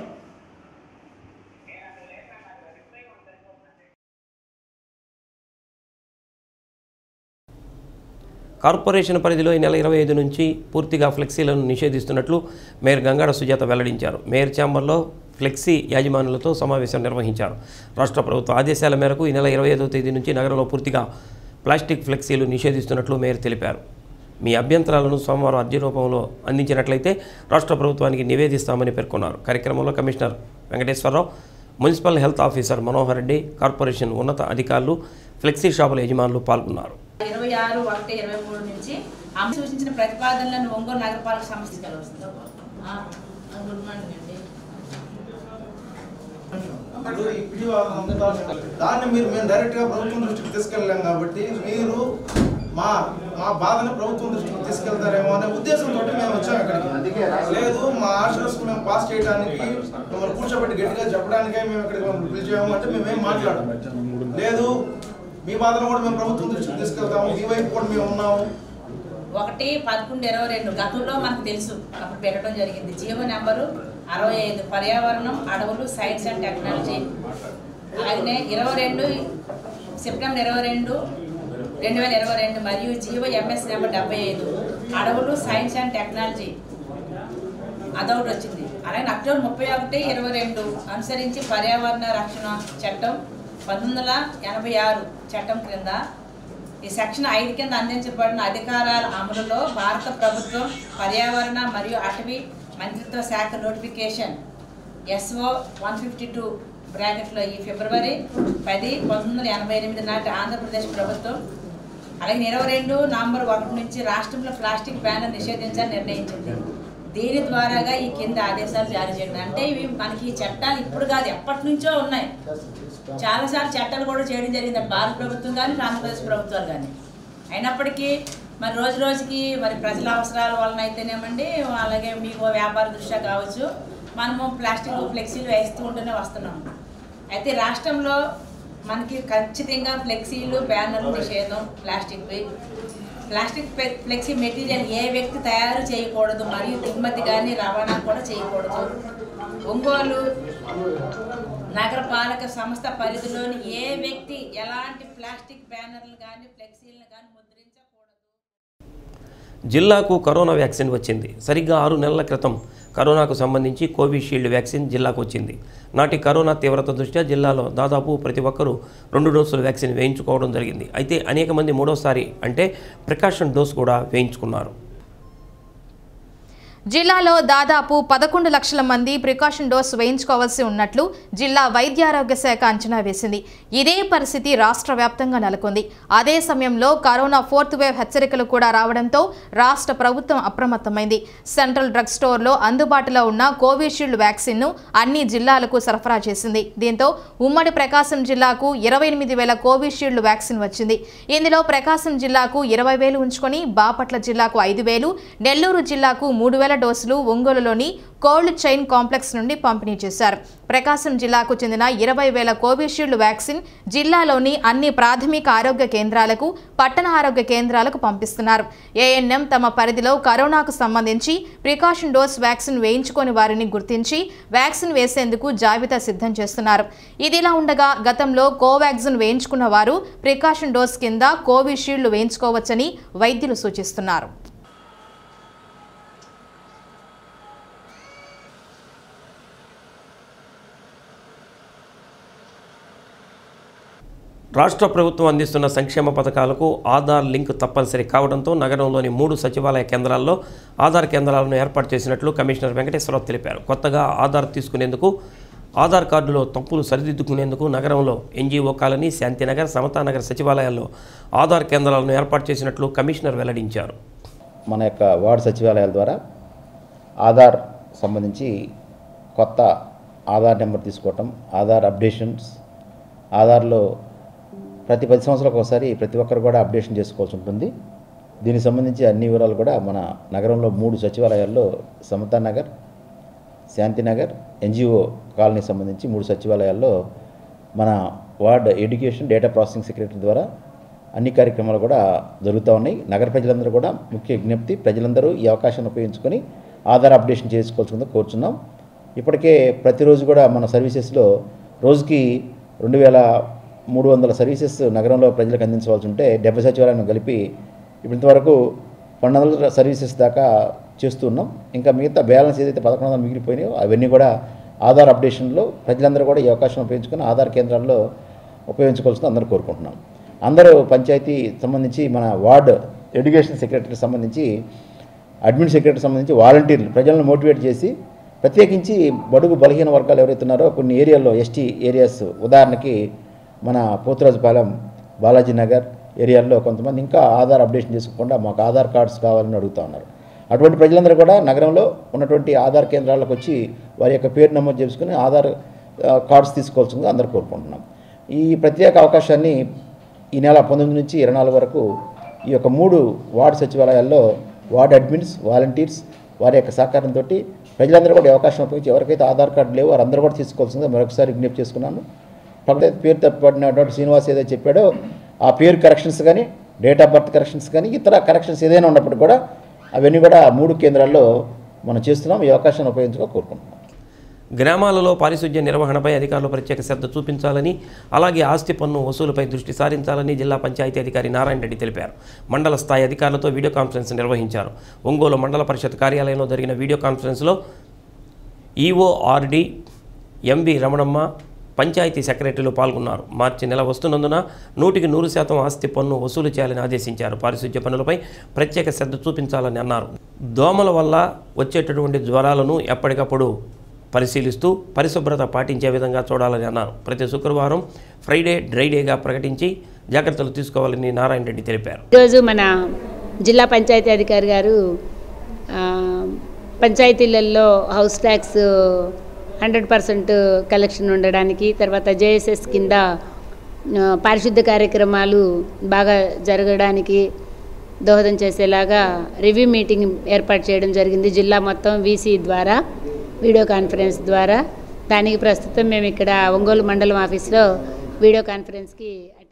కార్పొరేషన్ పరిధిలో ఈ నెల ఇరవై ఐదు నుంచి పూర్తిగా ఫ్లెక్సీలను నిషేధిస్తున్నట్లు మేయర్ గంగాడ సుజాత వెల్లడించారు మేయర్ ఛాంబర్లో ఫ్లెక్సీ యాజమానులతో సమావేశం నిర్వహించారు రాష్ట్ర ప్రభుత్వ ఆదేశాల మేరకు ఈ నెల ఇరవై ఐదవ తేదీ నుంచి నగరంలో పూర్తిగా ప్లాస్టిక్ ఫ్లెక్సీలు నిషేధిస్తున్నట్లు మేయర్ తెలిపారు మీ అభ్యంతరాలను సోమవారం అర్జీ రూపంలో అందించినట్లయితే రాష్ట్ర ప్రభుత్వానికి నివేదిస్తామని పేర్కొన్నారు కార్యక్రమంలో commissioner Venkateswararao municipal health officer Manohar Reddy corporation ఉన్నత అధికారులు ఫ్లెక్సీ షాపుల యజమానులు పాల్గొన్నారు ఇరవై ఆరు ఒకటి ఇరవై మూడు నుంచి ఆమె సూచించిన ప్రతిపాదనలను ఒంగోలు నగరపాలక సంస్థ తీసుకెళ్ళవలసింది గుడ్ మార్నింగ్ అండి ఇప్పుడు ఈ వీడియో అంతా దాన్ని మీరు మేము డైరెక్ట్ గా ప్రభుత్వం దృష్టికి తీసుకెళ్ళలేం కాబట్టి మీరు మా మా బాధని ప్రభుత్వం దృష్టికి తీసుకెళ్తారేమో అనే ఉద్దేశంతో మేము వచ్చాం ఇక్కడికి లేదు మా ఆర్డర్స్ మేము పాస్ చేయడానికి మిమ్మల్ని కూర్చోబెట్టి గట్టిగా చెప్పడానికే మేము ఇక్కడికి మిమ్మల్ని పిలిచాము అంటే మేమేం మాట్లాడము లేదు మీ బాధను కూడా మేము ప్రభుత్వం దృష్టికి తీసుకెళ్తాము మీ వైపు కూడా మేము ఉన్నాము ఒకటి పదకొండు ఇరవై రెండు గతంలో మనకు తెలుసు అప్పుడు పెట్టడం జరిగింది జీవో నెంబరు అరవై ఐదు పర్యావరణం అడవులు సైన్స్ అండ్ టెక్నాలజీ అలాగనే ఇరవై రెండు సెప్టెంబర్ ఇరవై రెండు రెండు వేల ఇరవై రెండు మరియు జీవో ఎంఎస్ నెంబర్ డెబ్బై ఐదు అడవులు సైన్స్ అండ్ టెక్నాలజీ అదొకటి వచ్చింది అలాగే అక్టోబర్ ముప్పై ఒకటి ఇరవై రెండు అనుసరించి పర్యావరణ రక్షణ చట్టం పంతొమ్మిది వందల ఎనభై ఆరు చట్టం క్రింద ఈ సెక్షన్ ఐదు కింద అందించబడిన అధికారాల అమలులో భారత ప్రభుత్వం పర్యావరణ మరియు అటవీ మంత్రిత్వ శాఖ notification SO one fifty two బ్రాకెట్లో ఈ ఫిబ్రవరి పది పంతొమ్మిది వందల ఎనభై ఎనిమిది నాటి ఆంధ్రప్రదేశ్ ప్రభుత్వం అలాగే ఇరవై రెండు నవంబర్ ఒకటి నుంచి రాష్ట్రంలో ప్లాస్టిక్ బ్యాన్ నిషేధించాలని నిర్ణయించింది దీని ద్వారాగా ఈ కింద ఆదేశాలు జారీ చేయడం అంటే ఇవి మనకి ఈ చట్టాలు ఇప్పుడు కాదు ఎప్పటి నుంచో ఉన్నాయి చాలాసార్లు చట్టాలు కూడా చేయడం జరిగింది అటు భారత ప్రభుత్వం కానీ ఆంధ్రప్రదేశ్ ప్రభుత్వాలు కానీ అయినప్పటికీ మరి రోజు రోజుకి మరి ప్రజల అవసరాల వలన అయితేనేమండి అలాగే మీకు వ్యాపార దృష్ట్యా కావచ్చు మనము ప్లాస్టిక్ ఫ్లెక్సీలు వేస్తూ ఉంటూనే వస్తున్నాం అయితే రాష్ట్రంలో మనకి ఖచ్చితంగా ఫ్లెక్సీలు బ్యానర్లు నిషేధం ప్లాస్టిక్వి ప్లాస్టిక్ ఫ్లె- ఫ్లెక్సీ మెటీరియల్ ఏ వ్యక్తి తయారు చేయకూడదు మరియు దిగుమతి కానీ రవాణా కూడా చేయకూడదు ఒంగోలు నగరపాలక సంస్థ పరిధిలోని ఏ వ్యక్తి ఎలాంటి ప్లాస్టిక్ బ్యానర్లు కానీ ఫ్లెక్సీలను కానీ ముద్రించకూడదు జిల్లాకు కరోనా వ్యాక్సిన్ వచ్చింది సరిగ్గా ఆరు నెలల క్రితం కరోనాకు సంబంధించి కోవిషీల్డ్ వ్యాక్సిన్ జిల్లాకు వచ్చింది నాటి కరోనా తీవ్రత దృష్ట్యా జిల్లాలో దాదాపు ప్రతి ఒక్కరూ రెండు డోసుల వ్యాక్సిన్ వేయించుకోవడం జరిగింది అయితే అనేక మంది మూడోసారి అంటే ప్రికాషన్ డోస్ కూడా వేయించుకున్నారు జిల్లాలో దాదాపు పదకొండు లక్షల మంది ప్రికాషన్ డోస్ వేయించుకోవాల్సి ఉన్నట్లు జిల్లా వైద్యారోగ్య శాఖ అంచనా వేసింది ఇదే పరిస్థితి రాష్ట్ర వ్యాప్తంగా నెలకొంది అదే సమయంలో కరోనా ఫోర్త్ వేవ్ హెచ్చరికలు కూడా రావడంతో రాష్ట్ర ప్రభుత్వం అప్రమత్తమైంది సెంట్రల్ డ్రగ్ స్టోర్లో అందుబాటులో ఉన్న కోవిషీల్డ్ వ్యాక్సిన్ను అన్ని జిల్లాలకు సరఫరా చేసింది దీంతో ఉమ్మడి ప్రకాశం జిల్లాకు ఇరవై ఎనిమిది వేల కోవిషీల్డ్ వ్యాక్సిన్ వచ్చింది ఇందులో ప్రకాశం జిల్లాకు ఇరవై వేలు ఉంచుకొని బాపట్ల జిల్లాకు ఐదు వేలు నెల్లూరు జిల్లాకు మూడు వేల డోసులు ఒంగోలులోని కోల్డ్ చైన్ కాంప్లెక్స్ నుండి పంపిణీ చేశారు ప్రకాశం జిల్లాకు చెందిన ఇరవై వేల కోవిషీల్డ్ వ్యాక్సిన్ జిల్లాలోని అన్ని ప్రాథమిక ఆరోగ్య కేంద్రాలకు పట్టణ ఆరోగ్య కేంద్రాలకు పంపిస్తున్నారు ఏఎన్ఎం తమ పరిధిలో కరోనాకు సంబంధించి ప్రికాషన్ డోస్ వ్యాక్సిన్ వేయించుకొని వారిని గుర్తించి వ్యాక్సిన్ వేసేందుకు జాబితా సిద్ధం చేస్తున్నారు ఇదిలా ఉండగా గతంలో కోవాక్సిన్ వేయించుకున్న వారు ప్రికాషన్ డోస్ కింద కోవిషీల్డ్ వేయించుకోవచ్చని వైద్యులు సూచిస్తున్నారు రాష్ట్ర ప్రభుత్వం అందిస్తున్న సంక్షేమ పథకాలకు ఆధార్ లింక్ తప్పనిసరి కావడంతో నగరంలోని మూడు సచివాలయ కేంద్రాల్లో ఆధార్ కేంద్రాలను ఏర్పాటు చేసినట్లు కమిషనర్ వెంకటేశ్వరరావు తెలిపారు కొత్తగా ఆధార్ తీసుకునేందుకు ఆధార్ కార్డులో తప్పులు సరిదిద్దుకునేందుకు నగరంలో ఎన్జీఓ కాలనీ శాంతినగర్ సమతానగర్ సచివాలయాల్లో ఆధార్ కేంద్రాలను ఏర్పాటు చేసినట్లు కమిషనర్ వెల్లడించారు మన యొక్క వార్డు సచివాలయాల ద్వారా ఆధార్ సంబంధించి కొత్త ఆధార్ నెంబర్ తీసుకోవటం ఆధార్ అప్డేషన్స్ ఆధార్లో ప్రతి పది సంవత్సరాలకు ఒకసారి ప్రతి ఒక్కరు కూడా అప్డేషన్ చేసుకోవాల్సి ఉంటుంది దీనికి సంబంధించి అన్ని వివరాలు కూడా మన నగరంలో మూడు సచివాలయాల్లో సమతా నగర్ శాంతినగర్ ఎన్జిఓ కాలనీకి సంబంధించి మూడు సచివాలయాల్లో మన ward education data processing secretary ద్వారా అన్ని కార్యక్రమాలు కూడా జరుగుతూ ఉన్నాయి నగర ప్రజలందరూ కూడా ముఖ్య విజ్ఞప్తి ప్రజలందరూ ఈ అవకాశాన్ని ఉపయోగించుకొని ఆధార్ అప్డేషన్ చేసుకోవాల్సిందో కోరుచున్నాం ఇప్పటికే ప్రతిరోజు కూడా మన సర్వీసెస్లో రోజుకి రెండు వేల మూడు వందల సర్వీసెస్ నగరంలో ప్రజలకు అందించవలసి ఉంటే డెబ్బై సచివాలయాన్ని కలిపి ఇప్పుడు ఇంతవరకు పన్నెండు వందల సర్వీసెస్ దాకా చేస్తూ ఉన్నాం ఇంకా మిగతా బ్యాలెన్స్ ఏదైతే పదకొండు వందలు మిగిలిపోయినాయో అవన్నీ కూడా ఆధార్ అప్డేషన్లో ప్రజలందరూ కూడా ఈ అవకాశం ఉపయోగించుకొని ఆధార్ కేంద్రాల్లో ఉపయోగించుకోవాల్సింది అందరూ కోరుకుంటున్నాం అందరూ పంచాయతీ సంబంధించి మన వార్డ్ ఎడ్యుకేషన్ సెక్రటరీకి సంబంధించి అడ్మిన్ సెక్రటరీ సంబంధించి వాలంటీర్లు ప్రజలను మోటివేట్ చేసి ప్రత్యేకించి బడుగు బలహీన వర్గాలు ఎవరైతే ఉన్నారో కొన్ని ఏరియాల్లో ఎస్టీ ఏరియాస్ ఉదాహరణకి మన పోతురాజుపాలెం బాలాజీ నగర్ ఏరియాల్లో కొంతమంది ఇంకా ఆధార్ అప్డేషన్ చేసుకోకుండా మాకు ఆధార్ కార్డ్స్ కావాలని అడుగుతూ ఉన్నారు అటువంటి ప్రజలందరూ కూడా నగరంలో ఉన్నటువంటి ఆధార్ కేంద్రాలకు వచ్చి వారి యొక్క పేరు నమోదు చేసుకుని ఆధార్ ఆ, కార్డ్స్ తీసుకోవాల్సిందిగా అందరూ కోరుకుంటున్నాం ఈ ప్రత్యేక అవకాశాన్ని ఈ నెల పంతొమ్మిది నుంచి ఇరవై నాలుగు వరకు ఈ యొక్క మూడు వార్డు సచివాలయాల్లో వార్డు అడ్మిన్స్ వాలంటీర్స్ వారి యొక్క సహకారంతో ప్రజలందరూ కూడా ఈ అవకాశం ఉపయోగించి ఎవరికైతే ఆధార్ కార్డు లేవో వారందరూ కూడా తీసుకోవాల్సిందిగా మరొకసారి విజ్ఞప్తి చేసుకున్నాను పక్కన పేరు తప్పబడినటువంటి శ్రీనివాస్ ఏదైతే చెప్పాడో ఆ పేరు కరెక్షన్స్ కానీ డేట్ ఆఫ్ బర్త్ కరెక్షన్స్ కానీ ఇతర కరెక్షన్స్ ఏదైనా ఉన్నప్పటికీ కూడా అవన్నీ కూడా మూడు కేంద్రాల్లో మనం చేస్తున్నాం ఈ అవకాశాన్ని ఉపయోగించుకో కోరుకుంటున్నాం గ్రామాలలో పారిశుధ్య నిర్వహణపై అధికారులు ప్రత్యేక శ్రద్ధ చూపించాలని అలాగే ఆస్తి పన్ను వసూలుపై దృష్టి సారించాలని జిల్లా పంచాయతీ అధికారి నారాయణ రెడ్డి తెలిపారు మండల స్థాయి అధికారులతో వీడియో కాన్ఫరెన్స్ నిర్వహించారు ఒంగోలు మండల పరిషత్ కార్యాలయంలో జరిగిన వీడియో కాన్ఫరెన్స్లో ఈఓఆర్డి ఎంవి రమణమ్మ పంచాయతీ సెక్రటరీలు పాల్గొన్నారు మార్చి నెల వస్తున్నందున నూటికి నూరు శాతం ఆస్తి పన్ను వసూలు చేయాలని ఆదేశించారు పారిశుధ్య పనులపై ప్రత్యేక శ్రద్ధ చూపించాలని అన్నారు దోమల వల్ల వచ్చేటటువంటి జ్వరాలను ఎప్పటికప్పుడు పరిశీలిస్తూ పరిశుభ్రత పాటించే విధంగా చూడాలని అన్నారు ప్రతి శుక్రవారం ఫ్రైడే డ్రై డేగా ప్రకటించి జాగ్రత్తలు తీసుకోవాలని నారాయణ రెడ్డి తెలిపారు ఈరోజు మన జిల్లా పంచాయతీ అధికారి గారు ఆ, పంచాయతీలలో house tax hundred percent collection ఉండడానికి తర్వాత జేఎస్ఎస్ కింద ఆ, పారిశుద్ధ కార్యక్రమాలు బాగా జరగడానికి దోహదం చేసేలాగా రివ్యూ మీటింగ్ ఏర్పాటు చేయడం జరిగింది జిల్లా మొత్తం వీసీ ద్వారా వీడియో కాన్ఫరెన్స్ ద్వారా దానికి ప్రస్తుతం మేము ఇక్కడ ఒంగోలు మండలం ఆఫీస్లో వీడియో కాన్ఫరెన్స్కి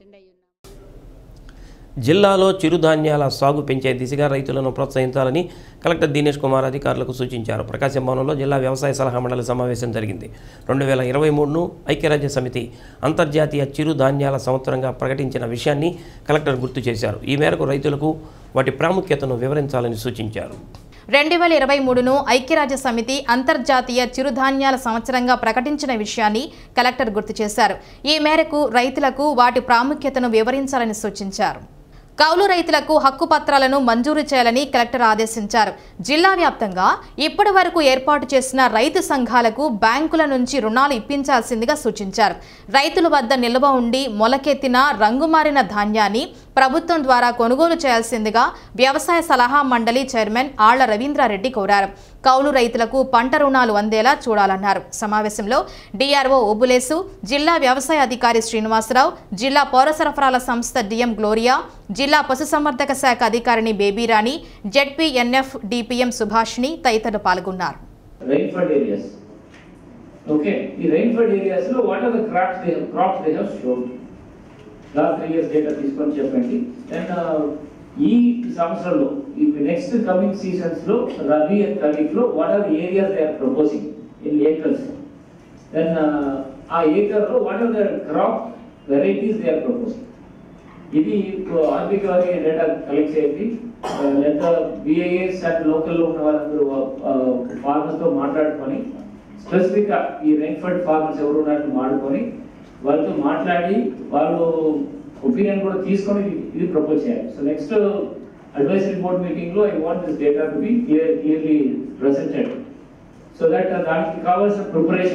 జిల్లాలో చిరుధాన్యాల సాగు పెంచే దిశగా రైతులను ప్రోత్సహించాలని కలెక్టర్ దినేష్ కుమార్ అధికారులకు సూచించారు ప్రకాశం భవనంలో జిల్లా వ్యవసాయ సలహా మండలి సమావేశం జరిగింది రెండు వేల ఇరవై మూడును ఐక్యరాజ్య సమితి అంతర్జాతీయ చిరుధాన్యాల సంవత్సరంగా ప్రకటించిన విషయాన్ని కలెక్టర్ గుర్తు చేశారు ఈ మేరకు రైతులకు వాటి ప్రాముఖ్యతను వివరించాలని సూచించారు రెండు వేల ఇరవై మూడును ఐక్యరాజ్య సమితి అంతర్జాతీయ చిరుధాన్యాల సంవత్సరంగా ప్రకటించిన విషయాన్ని కలెక్టర్ గుర్తు చేశారు ఈ మేరకు రైతులకు వాటి ప్రాముఖ్యతను వివరించాలని సూచించారు కౌలు రైతులకు హక్కు పత్రాలను మంజూరు చేయాలని కలెక్టర్ ఆదేశించారు జిల్లా వ్యాప్తంగా ఇప్పటి వరకు ఏర్పాటు చేసిన రైతు సంఘాలకు బ్యాంకుల నుంచి రుణాలు ఇప్పించాల్సిందిగా సూచించారు రైతుల వద్ద నిల్వ ఉండి మొలకెత్తిన రంగుమారిన ధాన్యాన్ని ప్రభుత్వం ద్వారా కొనుగోలు చేయాల్సిందిగా వ్యవసాయ సలహా మండలి చైర్మన్ ఆళ్ల రవీంద్రారెడ్డి కోరారు కౌలు రైతులకు పంట రుణాలు అందేలా చూడాలన్నారు సమావేశంలో డిఆర్ఓ ఓబులేసు జిల్లా వ్యవసాయ అధికారి శ్రీనివాసరావు జిల్లా పౌర సరఫరాల సంస్థ డిఎం గ్లోరియా జిల్లా పశుసంవర్ధక శాఖ అధికారిని బేబీరాణి జెడ్పీఎన్ఎఫ్ డిపిఎం సుభాష్ని తదితరులు పాల్గొన్నారు rainfed areas. Okay, ఈ rainfed areas లో what are the crops they have, crops they have shown? Last three years data తీసుకొని చెప్పండి అండ్ ఈ సంవత్సరంలో ఈ నెక్స్ట్ కమింగ్ సీజన్స్ లో రబీ అండ్ ఖరీఫ్ లో what are areas they are proposing in acres then ఆ ఏకర్ లో what are the crop varieties they are proposing ఇది ఆర్థిక వారి డేటా కలెక్ట్ చేయండి లేదా బిఐఎస్ అండ్ లోకల్లో ఉన్న వాళ్ళందరూ ఫార్మర్స్ తో మాట్లాడుకొని స్పెసిఫిక్ గా ఈ రైన్ఫర్డ్ ఫార్మర్స్ ఎవరు ఉన్నారని మాట్లాడుకొని వాళ్ళతో మాట్లాడి వాళ్ళు ఒపీనియన్ కూడా తీసుకొని ఇది- ఇది ప్రపోజ్ చేయాలి so next advisory board meeting లో I want this data to be clear clearly presented so that దానికి కావాల్సిన ప్రిపరేషన్స్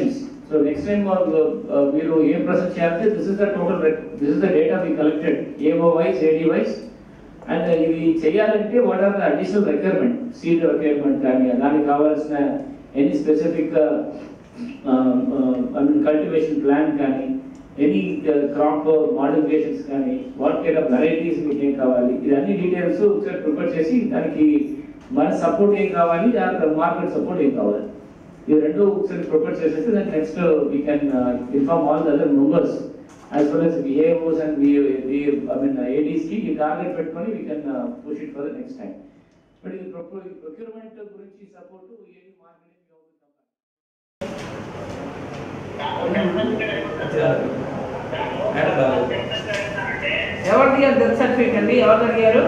సో నెక్స్ట్ టైం మీరు ఏం ప్రాసెస్ చేయాలంటే this is the total this is the data we collected AO wise AD wise and ఇది చేయాలంటే what are the additional requirement seed requirement కానీ దానికి కావాల్సిన any specific I mean cultivation plan కానీ any crop modifications కానీ what kind of varieties మీకు ఏం కావాలి ఇదన్నీ డీటెయిల్స్ ఒకసారి ప్రిపేర్ చేసి దానికి మన సపోర్ట్ ఏం కావాలి మార్కెట్ సపోర్ట్ ఏం కావాలి ఈ రెండు ఒకసారి ప్రిపేర్ చేసేసి దానికి next we can inform all the other members as well as VAOs and I mean ADs కి ఈ టార్గెట్ పెట్టుకొని we can push it for the next time but ఇది ప్రొక్యూర్మెంట్ గురించి సపోర్ట్ ఏది మార్కెటింగ్ ఎవరు అడిగారు డెత్ సర్టిఫికేట్ అండి ఎవరు అడిగారు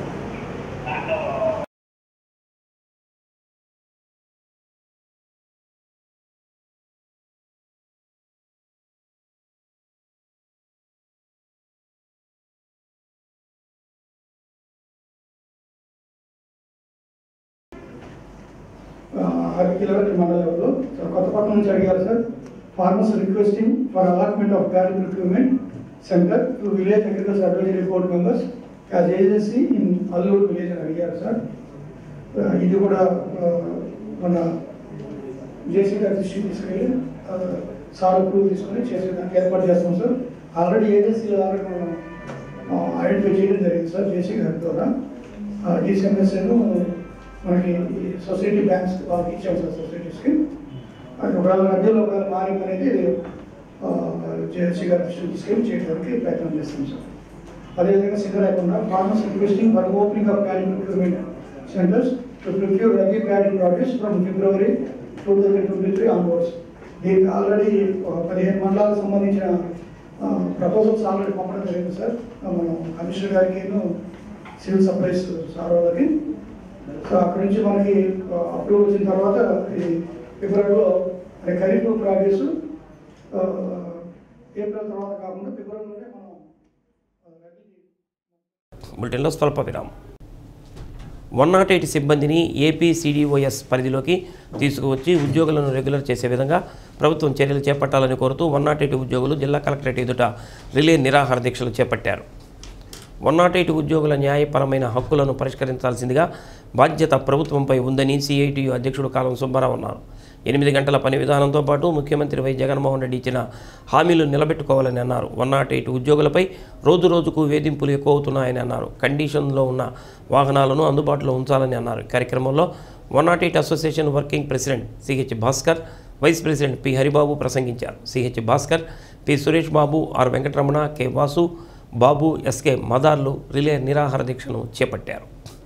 కిలోమీటర్ మండలంలో సార్ కొత్తపట్నం నుంచి అడిగారు sir farmers requesting for allotment of paddy recruitment centre to village agriculture advisory board members as agency in Alluru village అని అడిగారు సార్ ఆ, ఇది కూడా ఆ, మన జేసీ గారి దృష్టికి తీసుకెళ్ళి ఆ, సార్ అప్రూవ్ తీసుకొని చేసేదానికి ఏర్పాటు చేస్తాం సార్ ఆల్రెడీ ఏజెన్సీలో ఆల్రెడీ మనం ఐడెంటిఫై చేయడం జరిగింది సార్ జేసీ గారి ద్వారా డిసిఎంఎస్ఏను మనకి ఈ సొసైటీ బ్యాంక్స్ వాళ్ళకి ఇచ్చాం సార్ సొసైటీస్కి అది ఒకవేళ మధ్యలో ఒకవేళ మారి అనేది జేసీ గారి దృష్టికి తీసుకెళ్ళి చేయడానికి ప్రయత్నం చేస్తాం సార్ అదేవిధంగా సిద్ధ లేకుండా farmers requesting for opening of paddy procurement centres to procure rabi paddy produce from February two thousand twenty three onwards దీనికి ఆల్రెడీ పదిహేను మండలాలకు సంబంధించిన ప్రపోజల్స్ ఆల్రెడీ పంపడం జరిగింది సార్ మనం కమిషనర్ గారికి సివిల్ సప్లైస్ సార్ వాళ్ళకి సో అక్కడి నుంచి మనకి అప్రూవ్ వచ్చిన తర్వాత ఈ ఫిబ్రవరిలో అంటే ఖరీఫ్ ప్రాజెక్ట్స్ ఏప్రిల్ తర్వాత కాకుండా ఫిబ్రవరిలోనే మనం బులెటిన్లో స్వల్ప విరామం వన్ నాట్ ఎయిట్ సిబ్బందిని ఏపీ సిడిఓఎస్ పరిధిలోకి తీసుకువచ్చి ఉద్యోగులను రెగ్యులర్ చేసే విధంగా ప్రభుత్వం చర్యలు చేపట్టాలని కోరుతూ వన్ నాట్ ఎయిట్ ఉద్యోగులు జిల్లా కలెక్టరేట్ ఎదుట రిలే నిరాహార దీక్షలు చేపట్టారు వన్ నాట్ ఎయిట్ ఉద్యోగుల న్యాయపరమైన హక్కులను పరిష్కరించాల్సిందిగా బాధ్యత ప్రభుత్వంపై ఉందని సిఐటియు అధ్యక్షుడు కాలం సుబ్బారావు అన్నారు ఎనిమిది గంటల పని విధానంతో పాటు ముఖ్యమంత్రి వై జగన్మోహన్ రెడ్డి ఇచ్చిన హామీలు నిలబెట్టుకోవాలని అన్నారు వన్ నాట్ ఎయిట్ ఉద్యోగులపై రోజు రోజుకు వేధింపులు ఎక్కువ అవుతున్నాయని అన్నారు కండిషన్లో ఉన్న వాహనాలను అందుబాటులో ఉంచాలని అన్నారు కార్యక్రమంలో one not eight association working president CH Bhaskar vice president P Haribabu ప్రసంగించారు CH Bhaskar P Suresh Babu R Venkataramana K Vasu Babu SK మదార్లు రిలే నిరాహార దీక్షను చేపట్టారు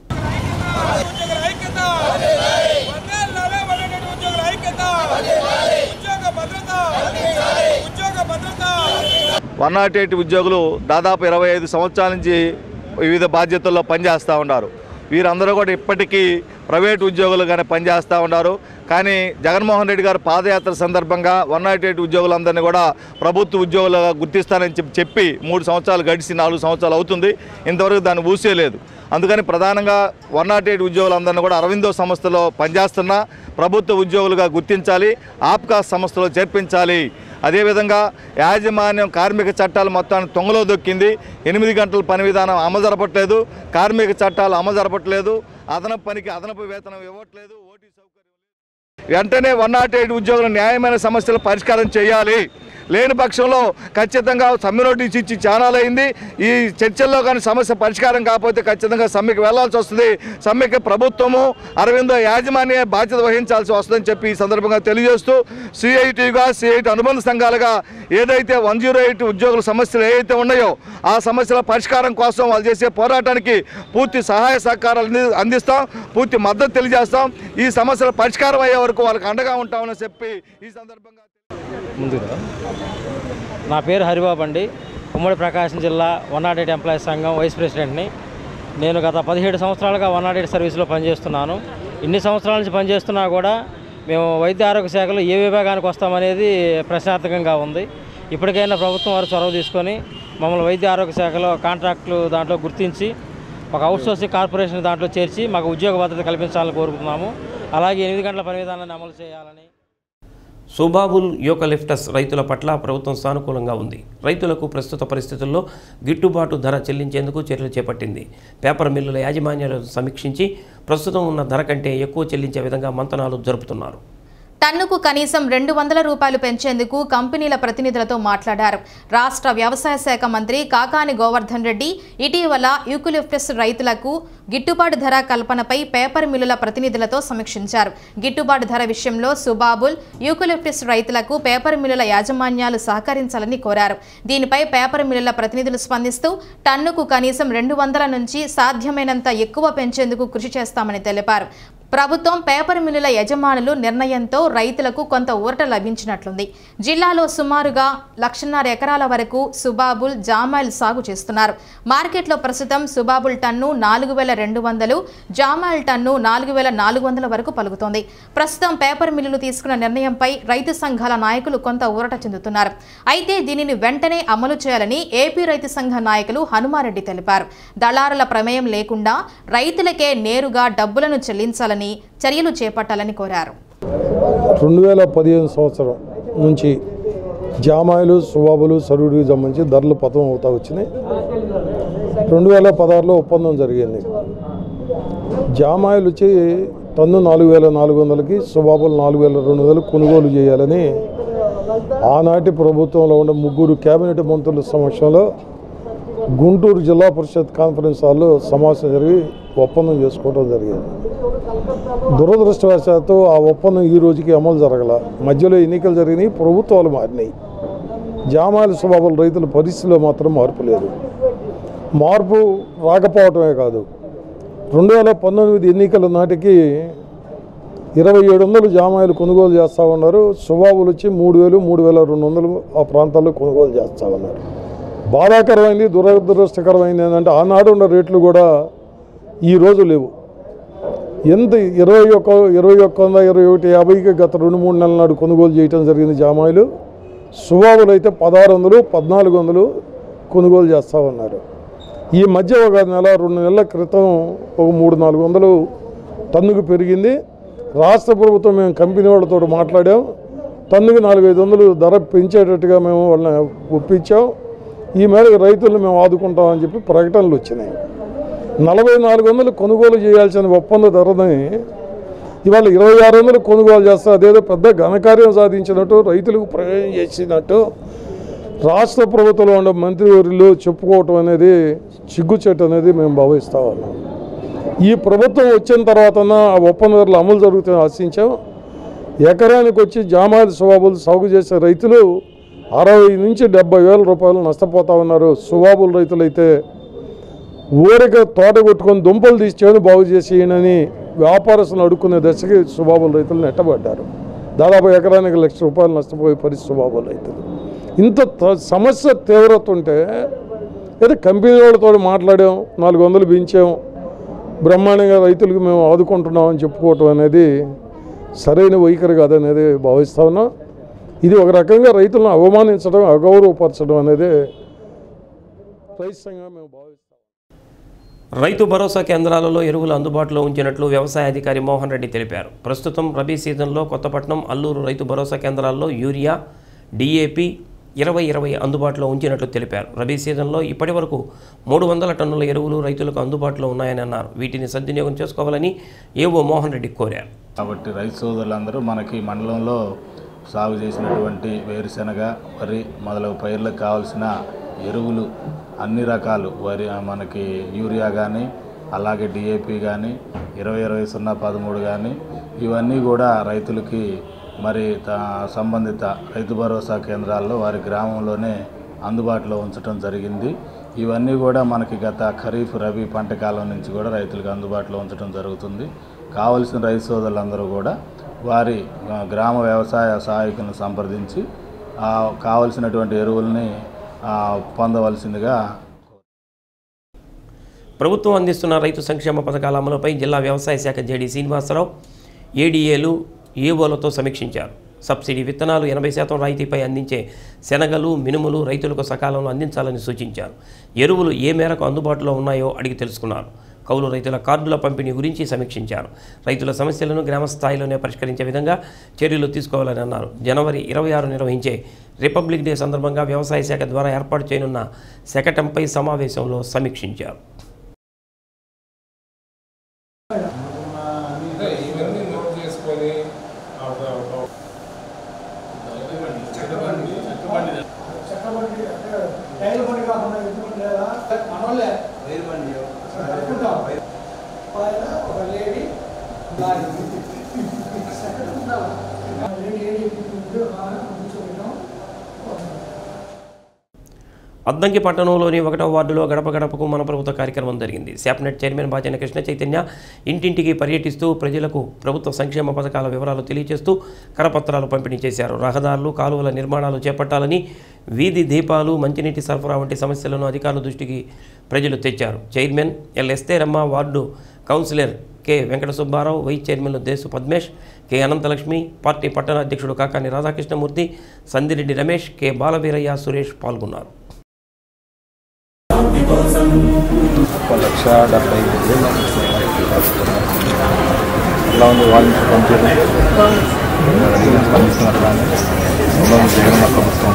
వన్ నాట్ ఎయిట్ ఉద్యోగులు దాదాపు ఇరవై ఐదు సంవత్సరాల నుంచి వివిధ బాధ్యతల్లో పనిచేస్తూ ఉన్నారు వీరందరూ కూడా ఇప్పటికీ ప్రైవేట్ ఉద్యోగులుగానే పనిచేస్తూ ఉన్నారు కానీ జగన్మోహన్ రెడ్డి గారు పాదయాత్ర సందర్భంగా వన్ నాట్ ఎయిట్ ఉద్యోగులందరినీ కూడా ప్రభుత్వ ఉద్యోగులుగా గుర్తిస్తానని చెప్పి చెప్పి మూడు సంవత్సరాలు గడిచి నాలుగు సంవత్సరాలు అవుతుంది ఇంతవరకు దాన్ని ఊసేయలేదు అందుకని ప్రధానంగా వన్ నాట్ ఎయిట్ ఉద్యోగులందరినీ కూడా అరవిందో సంస్థలో పనిచేస్తున్న ప్రభుత్వ ఉద్యోగులుగా గుర్తించాలి ఆప్కా సంస్థలో చేర్పించాలి అదేవిధంగా యాజమాన్యం కార్మిక చట్టాలు మొత్తాన్ని తొంగలో దొక్కింది ఎనిమిది గంటల పని విధానం అమలు జరపట్లేదు కార్మిక చట్టాలు అమలు జరపట్లేదు అదనపు పనికి అదనపు వేతనం ఇవ్వట్లేదు ఓటీ సౌకర్యం వెంటనే వన్ నాట్ ఎయిట్ ఉద్యోగుల న్యాయమైన సమస్యలు పరిష్కారం చేయాలి లేని పక్షంలో ఖచ్చితంగా సమ్మె నోటీస్ ఇచ్చి చాలాలైంది ఈ చర్చల్లో కానీ సమస్య పరిష్కారం కాకపోతే ఖచ్చితంగా సమ్మెకి వెళ్లాల్సి వస్తుంది సమ్మెకి ప్రభుత్వము అరవిందో యాజమాన్య బాధ్యత వహించాల్సి వస్తుందని చెప్పి ఈ సందర్భంగా తెలియజేస్తూ సిఐటిగా సిఐటి అనుబంధ సంఘాలుగా ఏదైతే వన్ జీరో ఎయిట్ ఉద్యోగుల సమస్యలు ఏవైతే ఉన్నాయో ఆ సమస్యల పరిష్కారం కోసం వాళ్ళు చేసే పోరాటానికి పూర్తి సహాయ సహకారాలు అంది- అందిస్తాం పూర్తి మద్దతు తెలియజేస్తాం ఈ సమస్యల పరిష్కారం అయ్యే వరకు వాళ్ళకి అండగా ఉంటామని చెప్పి ఈ సందర్భంగా ముందుగా నా పేరు హరిబాబు అండి ఉమ్మడి ప్రకాశం జిల్లా వన్ నాట్ ఎయిట్ ఎంప్లాయీస్ సంఘం వైస్ ప్రెసిడెంట్ని నేను గత పదిహేడు సంవత్సరాలుగా వన్ నాట్ ఎయిట్ సర్వీస్లో పనిచేస్తున్నాను ఇన్ని సంవత్సరాల నుంచి పనిచేస్తున్నా కూడా మేము వైద్య ఆరోగ్య శాఖలో ఏ విభాగానికి వస్తామనేది ప్రశ్నార్థకంగా ఉంది ఇప్పటికైనా ప్రభుత్వం వారు చొరవ తీసుకొని మమ్మల్ని వైద్య ఆరోగ్య శాఖలో కాంట్రాక్టులు దాంట్లో గుర్తించి ఒక అవుట్సోర్సింగ్ కార్పొరేషన్ దాంట్లో చేర్చి మాకు ఉద్యోగ భద్రత కల్పించాలని కోరుకుంటున్నాము అలాగే ఎనిమిది గంటల పని విధానాన్ని అమలు చేయాలని సుబాబుల్ యూకలిప్టస్ రైతుల పట్ల ప్రభుత్వం సానుకూలంగా ఉంది రైతులకు ప్రస్తుత పరిస్థితుల్లో గిట్టుబాటు ధర చెల్లించేందుకు చర్యలు చేపట్టింది పేపర్ మిల్లుల యాజమాన్యాలను సమీక్షించి ప్రస్తుతం ఉన్న ధర కంటే ఎక్కువ చెల్లించే విధంగా మంతనాలు జరుపుతున్నారు టన్నుకు కనీసం రెండు వందల రూపాయలు పెంచేందుకు కంపెనీల ప్రతినిధులతో మాట్లాడారు రాష్ట్ర వ్యవసాయ శాఖ మంత్రి కాకాని గోవర్ధన్ రెడ్డి ఇటీవల యూకులిప్టస్ రైతులకు గిట్టుబాటు ధర కల్పనపై పేపర్ మిల్లుల ప్రతినిధులతో సమీక్షించారు గిట్టుబాటు ధర విషయంలో సుబాబుల్ యూకులిప్టస్ రైతులకు పేపర్ మిల్లుల యాజమాన్యాలు సహకరించాలని కోరారు దీనిపై పేపర్ మిల్లుల ప్రతినిధులు స్పందిస్తూ టన్నుకు కనీసం రెండు వందల నుంచి సాధ్యమైనంత ఎక్కువ పెంచేందుకు కృషి చేస్తామని తెలిపారు ప్రభుత్వం పేపర్ మిల్లుల యజమానులు నిర్ణయంతో రైతులకు కొంత ఊరట లభించినట్లుంది జిల్లాలో సుమారుగా లక్షన్నర ఎకరాల వరకు సుబాబుల్ జామాయిల్ సాగు చేస్తున్నారు మార్కెట్లో ప్రస్తుతం సుబాబుల్ టన్ను నాలుగు వేల రెండు వందలు జామాయిల్ టన్ను నాలుగు వేల నాలుగు వందల వరకు పలుకుతోంది ప్రస్తుతం పేపర్ మిల్లులు తీసుకున్న నిర్ణయంపై రైతు సంఘాల నాయకులు కొంత ఊరట చెందుతున్నారు అయితే దీనిని వెంటనే అమలు చేయాలని ఏపీ రైతు సంఘ నాయకులు హనుమారెడ్డి తెలిపారు దళారుల ప్రమేయం లేకుండా రైతులకే నేరుగా డబ్బులను చెల్లించాలని చర్యలు చేపట్టాలని కోరారు రెండు వేల పదిహేను సంవత్సరం నుంచి జామాయిలు సుబాబులు సరువుడికి సంబంధించి ధరలు పతం అవుతా వచ్చినాయి రెండు వేల పదహారులో ఒప్పందం జరిగింది జామాయిలు వచ్చి టన్ను నాలుగు వేల నాలుగు వందలకి సుబాబులు నాలుగు వేల రెండు వందలు కొనుగోలు చేయాలని ఆనాటి ప్రభుత్వంలో ఉన్న ముగ్గురు కేబినెట్ మంత్రుల సమక్షంలో గుంటూరు జిల్లా పరిషత్ కాన్ఫరెన్స్ హాల్లో సమావేశం జరిగి ఒప్పందం చేసుకోవడం జరిగింది దురదృష్టవశాత్తు ఆ ఒప్పందం ఈ రోజుకి అమలు జరగల మధ్యలో ఎన్నికలు జరిగినాయి ప్రభుత్వాలు మారినాయి జామాయిల స్వభావాల రైతుల పరిస్థితిలో మాత్రం మార్పు లేదు మార్పు రాకపోవటమే కాదు రెండు వేల పంతొమ్మిది ఎన్నికల నాటికి ఇరవై ఏడు వందలు జామాయిలు కొనుగోలు చేస్తూ ఉన్నారు సుబాబులు వచ్చి మూడు వేలు మూడు వేల రెండు వందలు ఆ ప్రాంతాల్లో కొనుగోలు చేస్తూ ఉన్నారు బాధాకరమైంది దురదృష్టకరమైంది ఏంటంటే ఆనాడు ఉన్న రేట్లు కూడా ఈ రోజు లేవు ఎంత ఇరవై ఒక్క ఇరవై ఒక్క వంద ఇరవై ఒకటి యాభైకి గత రెండు మూడు నెలల నాడు కొనుగోలు చేయటం జరిగింది జామాయిలు సుబాబులు అయితే పదహారు వందలు పద్నాలుగు వందలు కొనుగోలు చేస్తూ ఉన్నారు ఈ మధ్య ఒక నెల రెండు నెలల క్రితం ఒక మూడు నాలుగు వందలు టన్నుకు పెరిగింది రాష్ట్ర ప్రభుత్వం మేము కంపెనీ వాళ్ళతో మాట్లాడాం టన్నుకి నాలుగు ఐదు వందలు ధర పెంచేటట్టుగా మేము వాళ్ళని ఒప్పించాం ఈ మేరకు రైతులను మేము ఆదుకుంటామని చెప్పి ప్రకటనలు వచ్చినాయి నలభై నాలుగు వందలు కొనుగోలు చేయాల్సిన ఒప్పంద ధరని ఇవాళ ఇరవై ఆరు వందలు కొనుగోలు చేస్తారు అదేదో పెద్ద ఘనకార్యం సాధించినట్టు రైతులకు ప్రయోజనం చేసినట్టు రాష్ట్ర ప్రభుత్వంలో ఉన్న మంత్రివర్యులు చెప్పుకోవటం అనేది చిగ్గుచెట్టు అనేది మేము భావిస్తా ఉన్నాం ఈ ప్రభుత్వం వచ్చిన తర్వాత ఆ ఒప్పంద ధరలు అమలు జరుగుతుందని ఆశించాం ఎకరానికి వచ్చి జామాయిల సుబాబులు సాగు చేసే రైతులు అరవై నుంచి డెబ్బై వేల రూపాయలు నష్టపోతా ఉన్నారు సుబాబుల రైతులైతే ఊరిక తోట కొట్టుకొని దుంపలు తీసి చేను బాగు చేసేయనని వ్యాపారస్తులు అడుక్కునే దశకి సుబాబుల రైతులు నెట్టబడ్డారు దాదాపు ఎకరానికి లక్ష రూపాయలు నష్టపోయే పరిస్థితి సుబాబుల రైతులు ఇంత త- సమస్య తీవ్రత ఉంటే ఏదో కంపెనీ వాళ్ళతో మాట్లాడాం నాలుగు వందలు పెంచాం బ్రహ్మాండంగా రైతులకు మేము ఆదుకుంటున్నాం అని చెప్పుకోవటం అనేది సరైన వైఖరి కాదనేది భావిస్తా ఉన్నాం ఇది ఒక రకంగా రైతులను అవమానించడం అగౌరవపరచడం అనేది రైతు సంఘంగా మేము భావిస్తాం రైతు భరోసా కేంద్రాలలో ఎరువులు అందుబాటులో ఉంచినట్లు వ్యవసాయ అధికారి మోహన్ రెడ్డి తెలిపారు ప్రస్తుతం రబీ సీజన్లో కొత్తపట్నం అల్లూరు రైతు భరోసా కేంద్రాల్లో యూరియా డిఏపి ఇరవై ఇరవై అందుబాటులో ఉంచినట్లు తెలిపారు రబీ సీజన్లో ఇప్పటి వరకు మూడు వందల టన్నుల ఎరువులు రైతులకు అందుబాటులో ఉన్నాయని అన్నారు వీటిని సద్వినియోగం చేసుకోవాలని ఏవో మోహన్ రెడ్డి కోరారు కాబట్టి రైతు సోదరులందరూ మనకి మండలంలో సాగు చేసినటువంటి వేరుశెనగ వరి మొదలగు పైర్లకు కావాల్సిన ఎరువులు అన్ని రకాలు వరి మనకి యూరియా కానీ అలాగే డిఏపి కానీ ఇరవై ఇరవై సున్నా పదమూడు కానీ ఇవన్నీ కూడా రైతులకి మరి త- సంబంధిత రైతు భరోసా కేంద్రాల్లో వారి గ్రామంలోనే అందుబాటులో ఉంచడం జరిగింది ఇవన్నీ కూడా మనకి గత ఖరీఫ్ రబీ పంట కాలం నుంచి కూడా రైతులకు అందుబాటులో ఉంచడం జరుగుతుంది కావలసిన రైతు సోదరులందరూ కూడా వారి ఆ, గ్రామ వ్యవసాయ సహాయకులను సంప్రదించి ఆ, కావలసినటువంటి ఎరువుల్ని ఆ, పొందవలసిందిగా ప్రభుత్వం అందిస్తున్న రైతు సంక్షేమ పథకాల అమలుపై జిల్లా వ్యవసాయ శాఖ జేడీ శ్రీనివాసరావు ఏడీఏలు ఏఓలతో సమీక్షించారు సబ్సిడీ విత్తనాలు ఎనభై శాతం రాయితీపై అందించే శనగలు మినుములు రైతులకు సకాలంలో అందించాలని సూచించారు ఎరువులు ఏ మేరకు అందుబాటులో ఉన్నాయో అడిగి తెలుసుకున్నారు కౌలు రైతుల కార్డుల పంపిణీ గురించి సమీక్షించారు రైతుల సమస్యలను గ్రామ స్థాయిలోనే పరిష్కరించే విధంగా చర్యలు తీసుకోవాలని అన్నారు జనవరి ఇరవై ఆరు నిర్వహించే రిపబ్లిక్ డే సందర్భంగా వ్యవసాయ శాఖ ద్వారా ఏర్పాటు చేయనున్న శకటంపై సమావేశంలో సమీక్షించారు ఇవన్నీ నోట్ చేసుకొని చక్రబండి అంటే రైలు బండి కాకుండా ఎద్దు బండి లేదా మనోళ్ళే కట్టుకుంటాం పైన ఒక లేడీ లారీ లేడీ ఏం చెప్పింది కూర్చోబెట్టాం అద్దంకి పట్టణంలోని ఒకటో వార్డులో గడప గడపకు మన ప్రభుత్వ కార్యక్రమం జరిగింది శాప్నెట్ చైర్మన్ బాజన కృష్ణ చైతన్య ఇంటింటికి పర్యటిస్తూ ప్రజలకు ప్రభుత్వ సంక్షేమ పథకాల వివరాలు తెలియజేస్తూ కరపత్రాలు పంపిణీ చేశారు రహదారులు కాలువల నిర్మాణాలు చేపట్టాలని వీధి దీపాలు మంచినీటి సరఫరా వంటి సమస్యలను అధికారుల దృష్టికి ప్రజలు తెచ్చారు chairman L Estheramma ward councillor K Venkata Subbarao vice చైర్మన్లు దేశు పద్మేష్ కె అనంతలక్ష్మి పార్టీ పట్టణ అధ్యక్షుడు కాకాని రాధాకృష్ణమూర్తి సందిరెడ్డి రమేష్ కె బాలవీరయ్య సురేష్ పాల్గొన్నారు ఒక లక్ష డెబ్బై ఐదు వేలు ఎలా ఉంది వాళ్ళ నుంచి పనిచేయడం అడిగిన స్పందిస్తున్నారు కానీ ఎలా ఉంది జగన్ ప్రభుత్వం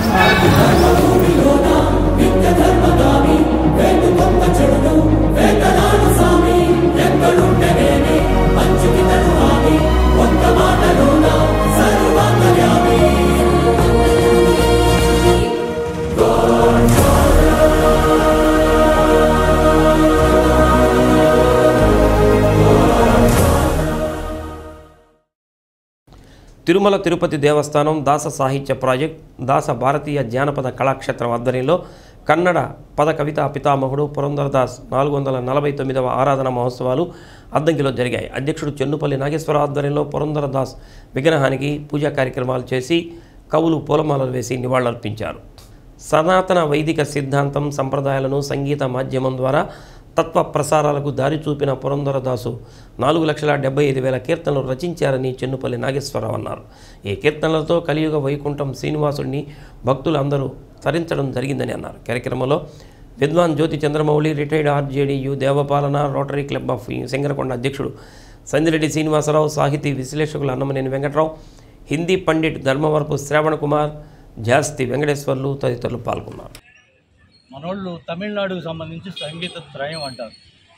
తిరుమల తిరుపతి దేవస్థానం దాస సాహిత్య ప్రాజెక్ట్ దాస భారతీయ జానపద కళాక్షేత్రం ఆధ్వర్యంలో కన్నడ పద కవితా పితామహుడు పురంధరదాస్ నాలుగు వందల నలభై తొమ్మిదవ ఆరాధన మహోత్సవాలు అద్దంకిలో జరిగాయి అధ్యక్షుడు చెన్నుపల్లి నాగేశ్వర ఆధ్వర్యంలో పురంధరదాస్ విగ్రహానికి పూజా కార్యక్రమాలు చేసి కవులు పూలమాలలు వేసి నివాళులర్పించారు సనాతన వైదిక సిద్ధాంతం సంప్రదాయాలను సంగీత మాధ్యమం ద్వారా తత్వ ప్రసారాలకు దారి చూపిన పురంధరదాసు నాలుగు లక్షల డెబ్బై ఐదు వేల కీర్తనలు రచించారని చెన్నుపల్లి నాగేశ్వరరావు అన్నారు ఈ కీర్తనలతో కలియుగ వైకుంఠం శ్రీనివాసుడిని భక్తులు అందరూ తరించడం జరిగిందని అన్నారు కార్యక్రమంలో Vidwan Jyothi Chandramouli retired RJD U Devapalana Rotary Club of Singarakonda అధ్యక్షుడు సంజిరెడ్డి శ్రీనివాసరావు సాహితీ విశ్లేషకులు అన్నమనేని వెంకట్రావు హిందీ పండిట్ ధర్మవరపు శ్రావణ కుమార్ జాస్తి వెంకటేశ్వర్లు తదితరులు పాల్గొన్నారు మనోళ్ళు తమిళనాడుకు సంబంధించి సంగీత త్రయం అంటారు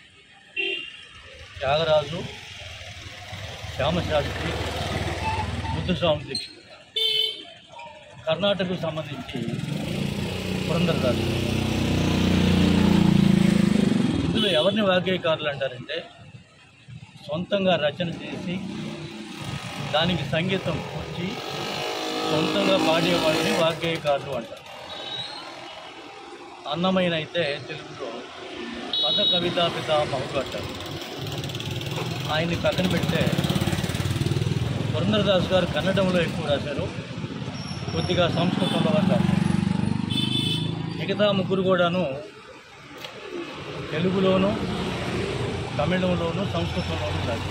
త్యాగరాజు శ్యామశాస్త్రి ముద్దుస్వామి దీక్షిత్ కర్ణాటకకు సంబంధించి పురంధరదాసు ఇందులో ఎవరిని వాగ్గేయకారులు అంటారంటే సొంతంగా రచన చేసి దానికి సంగీతం కూర్చి సొంతంగా పాడేవాడిని వాగ్గేయకారులు అంటారు అన్నమైన అయితే తెలుగులో పద కవితా పితామహుడు అంటారు ఆయన్ని పక్కన పెడితే పురంధరదాస్ గారు కన్నడంలో ఎక్కువ రాశారు కొద్దిగా సంస్కృతంలో రాశారు మిగతా ముగ్గురు కూడాను తెలుగులోను తమిళంలోను సంస్కృతంలోను రాశారు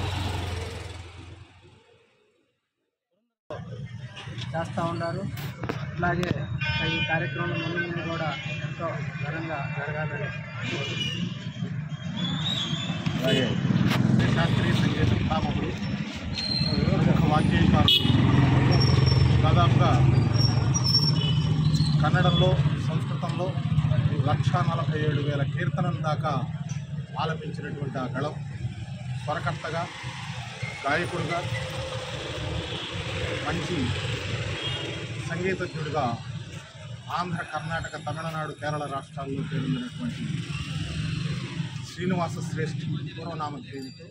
చేస్తూ ఉన్నారు అలాగే ఈ కార్యక్రమం ముందు ముందు కూడా ఎంతో ఘనంగా జరగాలని అలాగే శాస్త్రీయ సంగీత పితామహుడు ప్రముఖ వాగ్గేయకారుడు దాదాపుగా కన్నడంలో సంస్కృతంలో లక్ష నలభై ఏడు వేల కీర్తనల దాకా ఆలపించినటువంటి ఆ గళం స్వరకర్తగా గాయకుడుగా మంచి సంగీతజ్ఞుడిగా ఆంధ్ర కర్ణాటక తమిళనాడు కేరళ రాష్ట్రాల్లో పేరొందినటువంటి శ్రీనివాస శ్రేష్ఠి పూర్వనామ పేరుతో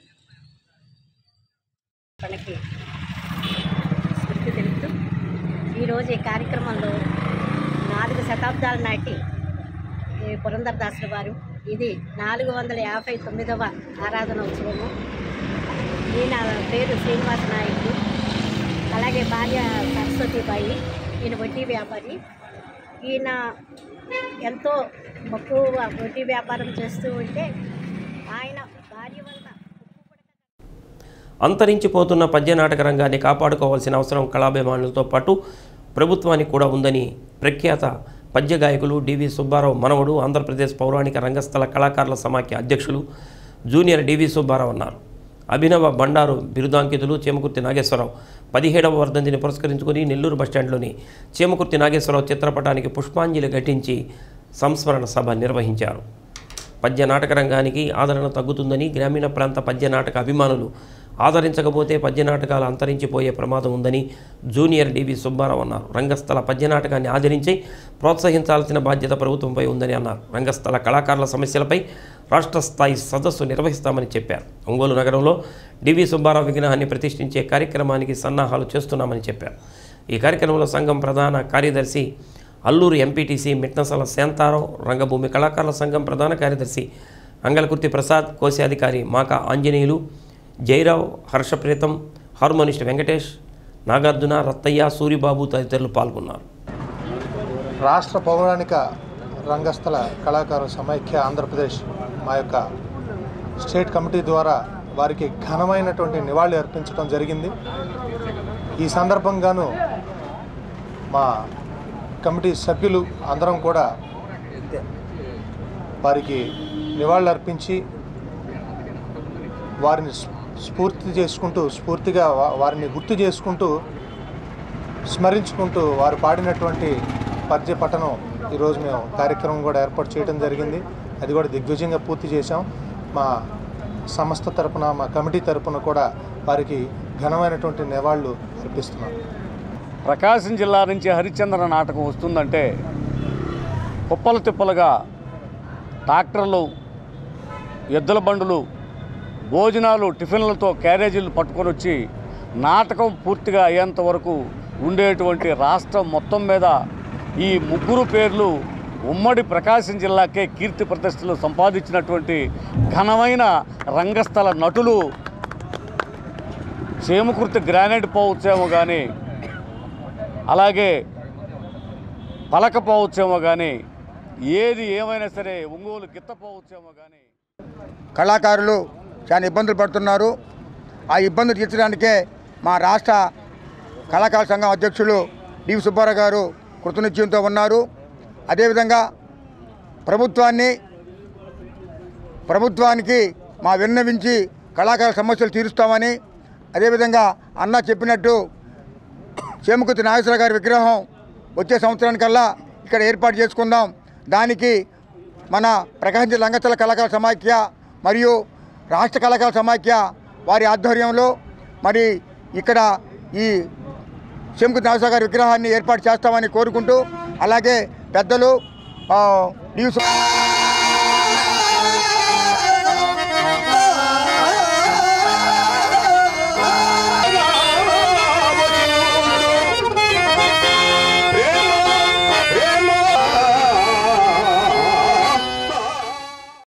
మనకి స్ఫూర్తి తెలుపుతూ ఈరోజు ఈ కార్యక్రమంలో నాలుగు శతాబ్దాల నాటి ఈ పురంధరదాసుల వారు ఇది నాలుగు వందల యాభై తొమ్మిదవ ఆరాధన ఉత్సవము ఈయన పేరు శ్రీనివాస నాయుడు అలాగే భార్య సరస్వతిబాయి ఈయన వడ్డీ వ్యాపారి ఈయన ఎంతో మక్కువ వడ్డీ వ్యాపారం చేస్తూ ఉంటే ఆయన భార్య వల్ల అంతరించిపోతున్న పద్యనాటక రంగాన్ని కాపాడుకోవాల్సిన అవసరం కళాభిమానులతో పాటు ప్రభుత్వానికి కూడా ఉందని ప్రఖ్యాత పద్య గాయకులు డివి సుబ్బారావు మనవడు ఆంధ్రప్రదేశ్ పౌరాణిక రంగస్థల కళాకారుల సమాఖ్య అధ్యక్షులు జూనియర్ డివి సుబ్బారావు అన్నారు అభినవ బండారు బిరుదాంకితులు చేమకుర్తి నాగేశ్వరరావు పదిహేడవ వర్ధంతిని పురస్కరించుకుని నెల్లూరు బస్టాండ్లోని చేమకుర్తి నాగేశ్వరరావు చిత్రపటానికి పుష్పాంజలి ఘటించి సంస్మరణ సభ నిర్వహించారు పద్య నాటక రంగానికి ఆదరణ తగ్గుతుందని గ్రామీణ ప్రాంత పద్య నాటక అభిమానులు ఆదరించకపోతే పద్య నాటకాలు అంతరించిపోయే ప్రమాదం ఉందని జూనియర్ డివి సుబ్బారావు అన్నారు రంగస్థల పద్య నాటకాన్ని ఆదరించి ప్రోత్సహించాల్సిన బాధ్యత ప్రభుత్వంపై ఉందని అన్నారు రంగస్థల కళాకారుల సమస్యలపై రాష్ట్ర స్థాయి సదస్సు నిర్వహిస్తామని చెప్పారు ఒంగోలు నగరంలో డివి సుబ్బారావు విగ్రహాన్ని ప్రతిష్ఠించే కార్యక్రమానికి సన్నాహాలు చేస్తున్నామని చెప్పారు ఈ కార్యక్రమంలో సంఘం ప్రధాన కార్యదర్శి అల్లూరు ఎంపీటీసీ మిట్నసల శాంతారావు రంగభూమి కళాకారుల సంఘం ప్రధాన కార్యదర్శి అంగలకుర్తి ప్రసాద్ కోశాధికారి మాక ఆంజనేయులు జయరావు హర్షప్రీతం హార్మోనిస్ట్ వెంకటేష్ నాగార్జున రత్తయ్య సూరిబాబు తదితరులు పాల్గొన్నారు రాష్ట్ర పౌరాణిక రంగస్థల కళాకారుల సమైక్య ఆంధ్రప్రదేశ్ మా యొక్క స్టేట్ కమిటీ ద్వారా వారికి ఘనమైనటువంటి నివాళి అర్పించడం జరిగింది ఈ సందర్భంగాను మా కమిటీ సభ్యులు అందరం కూడా వారికి నివాళులు అర్పించి వారిని స్ఫూ- స్ఫూర్తి చేసుకుంటూ స్ఫూర్తిగా వా- వారిని గుర్తు చేసుకుంటూ స్మరించుకుంటూ వారు పాడినటువంటి పద్య పఠనం ఈరోజు మేము కార్యక్రమం కూడా ఏర్పాటు చేయడం జరిగింది అది కూడా దిగ్విజయంగా పూర్తి చేశాం మా సంస్థ తరపున మా కమిటీ తరపున కూడా వారికి ఘనమైనటువంటి నివాళులు అర్పిస్తున్నాం ప్రకాశం జిల్లా నుంచి హరిశ్చంద్ర నాటకం వస్తుందంటే కుప్పలు తిప్పలుగా ట్రాక్టర్లు ఎద్దుల బండులు భోజనాలు టిఫిన్లతో క్యారేజీలు పట్టుకొని వచ్చి నాటకం పూర్తిగా అయ్యేంత వరకు ఉండేటువంటి రాష్ట్రం మొత్తం మీద ఈ ముగ్గురు పేర్లు ఉమ్మడి ప్రకాశం జిల్లాకే కీర్తి ప్రతిష్టలు సంపాదించినటువంటి ఘనమైన రంగస్థల నటులు చేమకుర్తి గ్రానైట్ పోవచ్చేమో కానీ అలాగే పలక పోవచ్చేమో కానీ ఏది ఏమైనా సరే ఒంగోలు గిత్తపోవచ్చేమో కానీ కళాకారులు చాలా ఇబ్బందులు పడుతున్నారు ఆ ఇబ్బందులు తీర్చడానికే మా రాష్ట్ర కళాకారుల సంఘం అధ్యక్షులు డివి సుబ్బారావు గారు కృతనిశ్చయంతో ఉన్నారు అదేవిధంగా ప్రభుత్వాన్ని ప్రభుత్వానికి మా విన్నవించి కళాకారుల సమస్యలు తీరుస్తామని అదేవిధంగా అన్న చెప్పినట్టు చేమకుతి నాగేశ్వర గారి విగ్రహం వచ్చే సంవత్సరానికల్లా ఇక్కడ ఏర్పాటు చేసుకుందాం దానికి మన ప్రకాశం జిల్లా రంగస్థల కళాకారుల సమాఖ్య మరియు రాష్ట్ర కళాకారుల సమాఖ్య వారి ఆధ్వర్యంలో మరి ఇక్కడ ఈ చేమకుతి నాగేశ్వర గారి విగ్రహాన్ని ఏర్పాటు చేస్తామని కోరుకుంటూ అలాగే పెద్దలు ఆ, డి సు-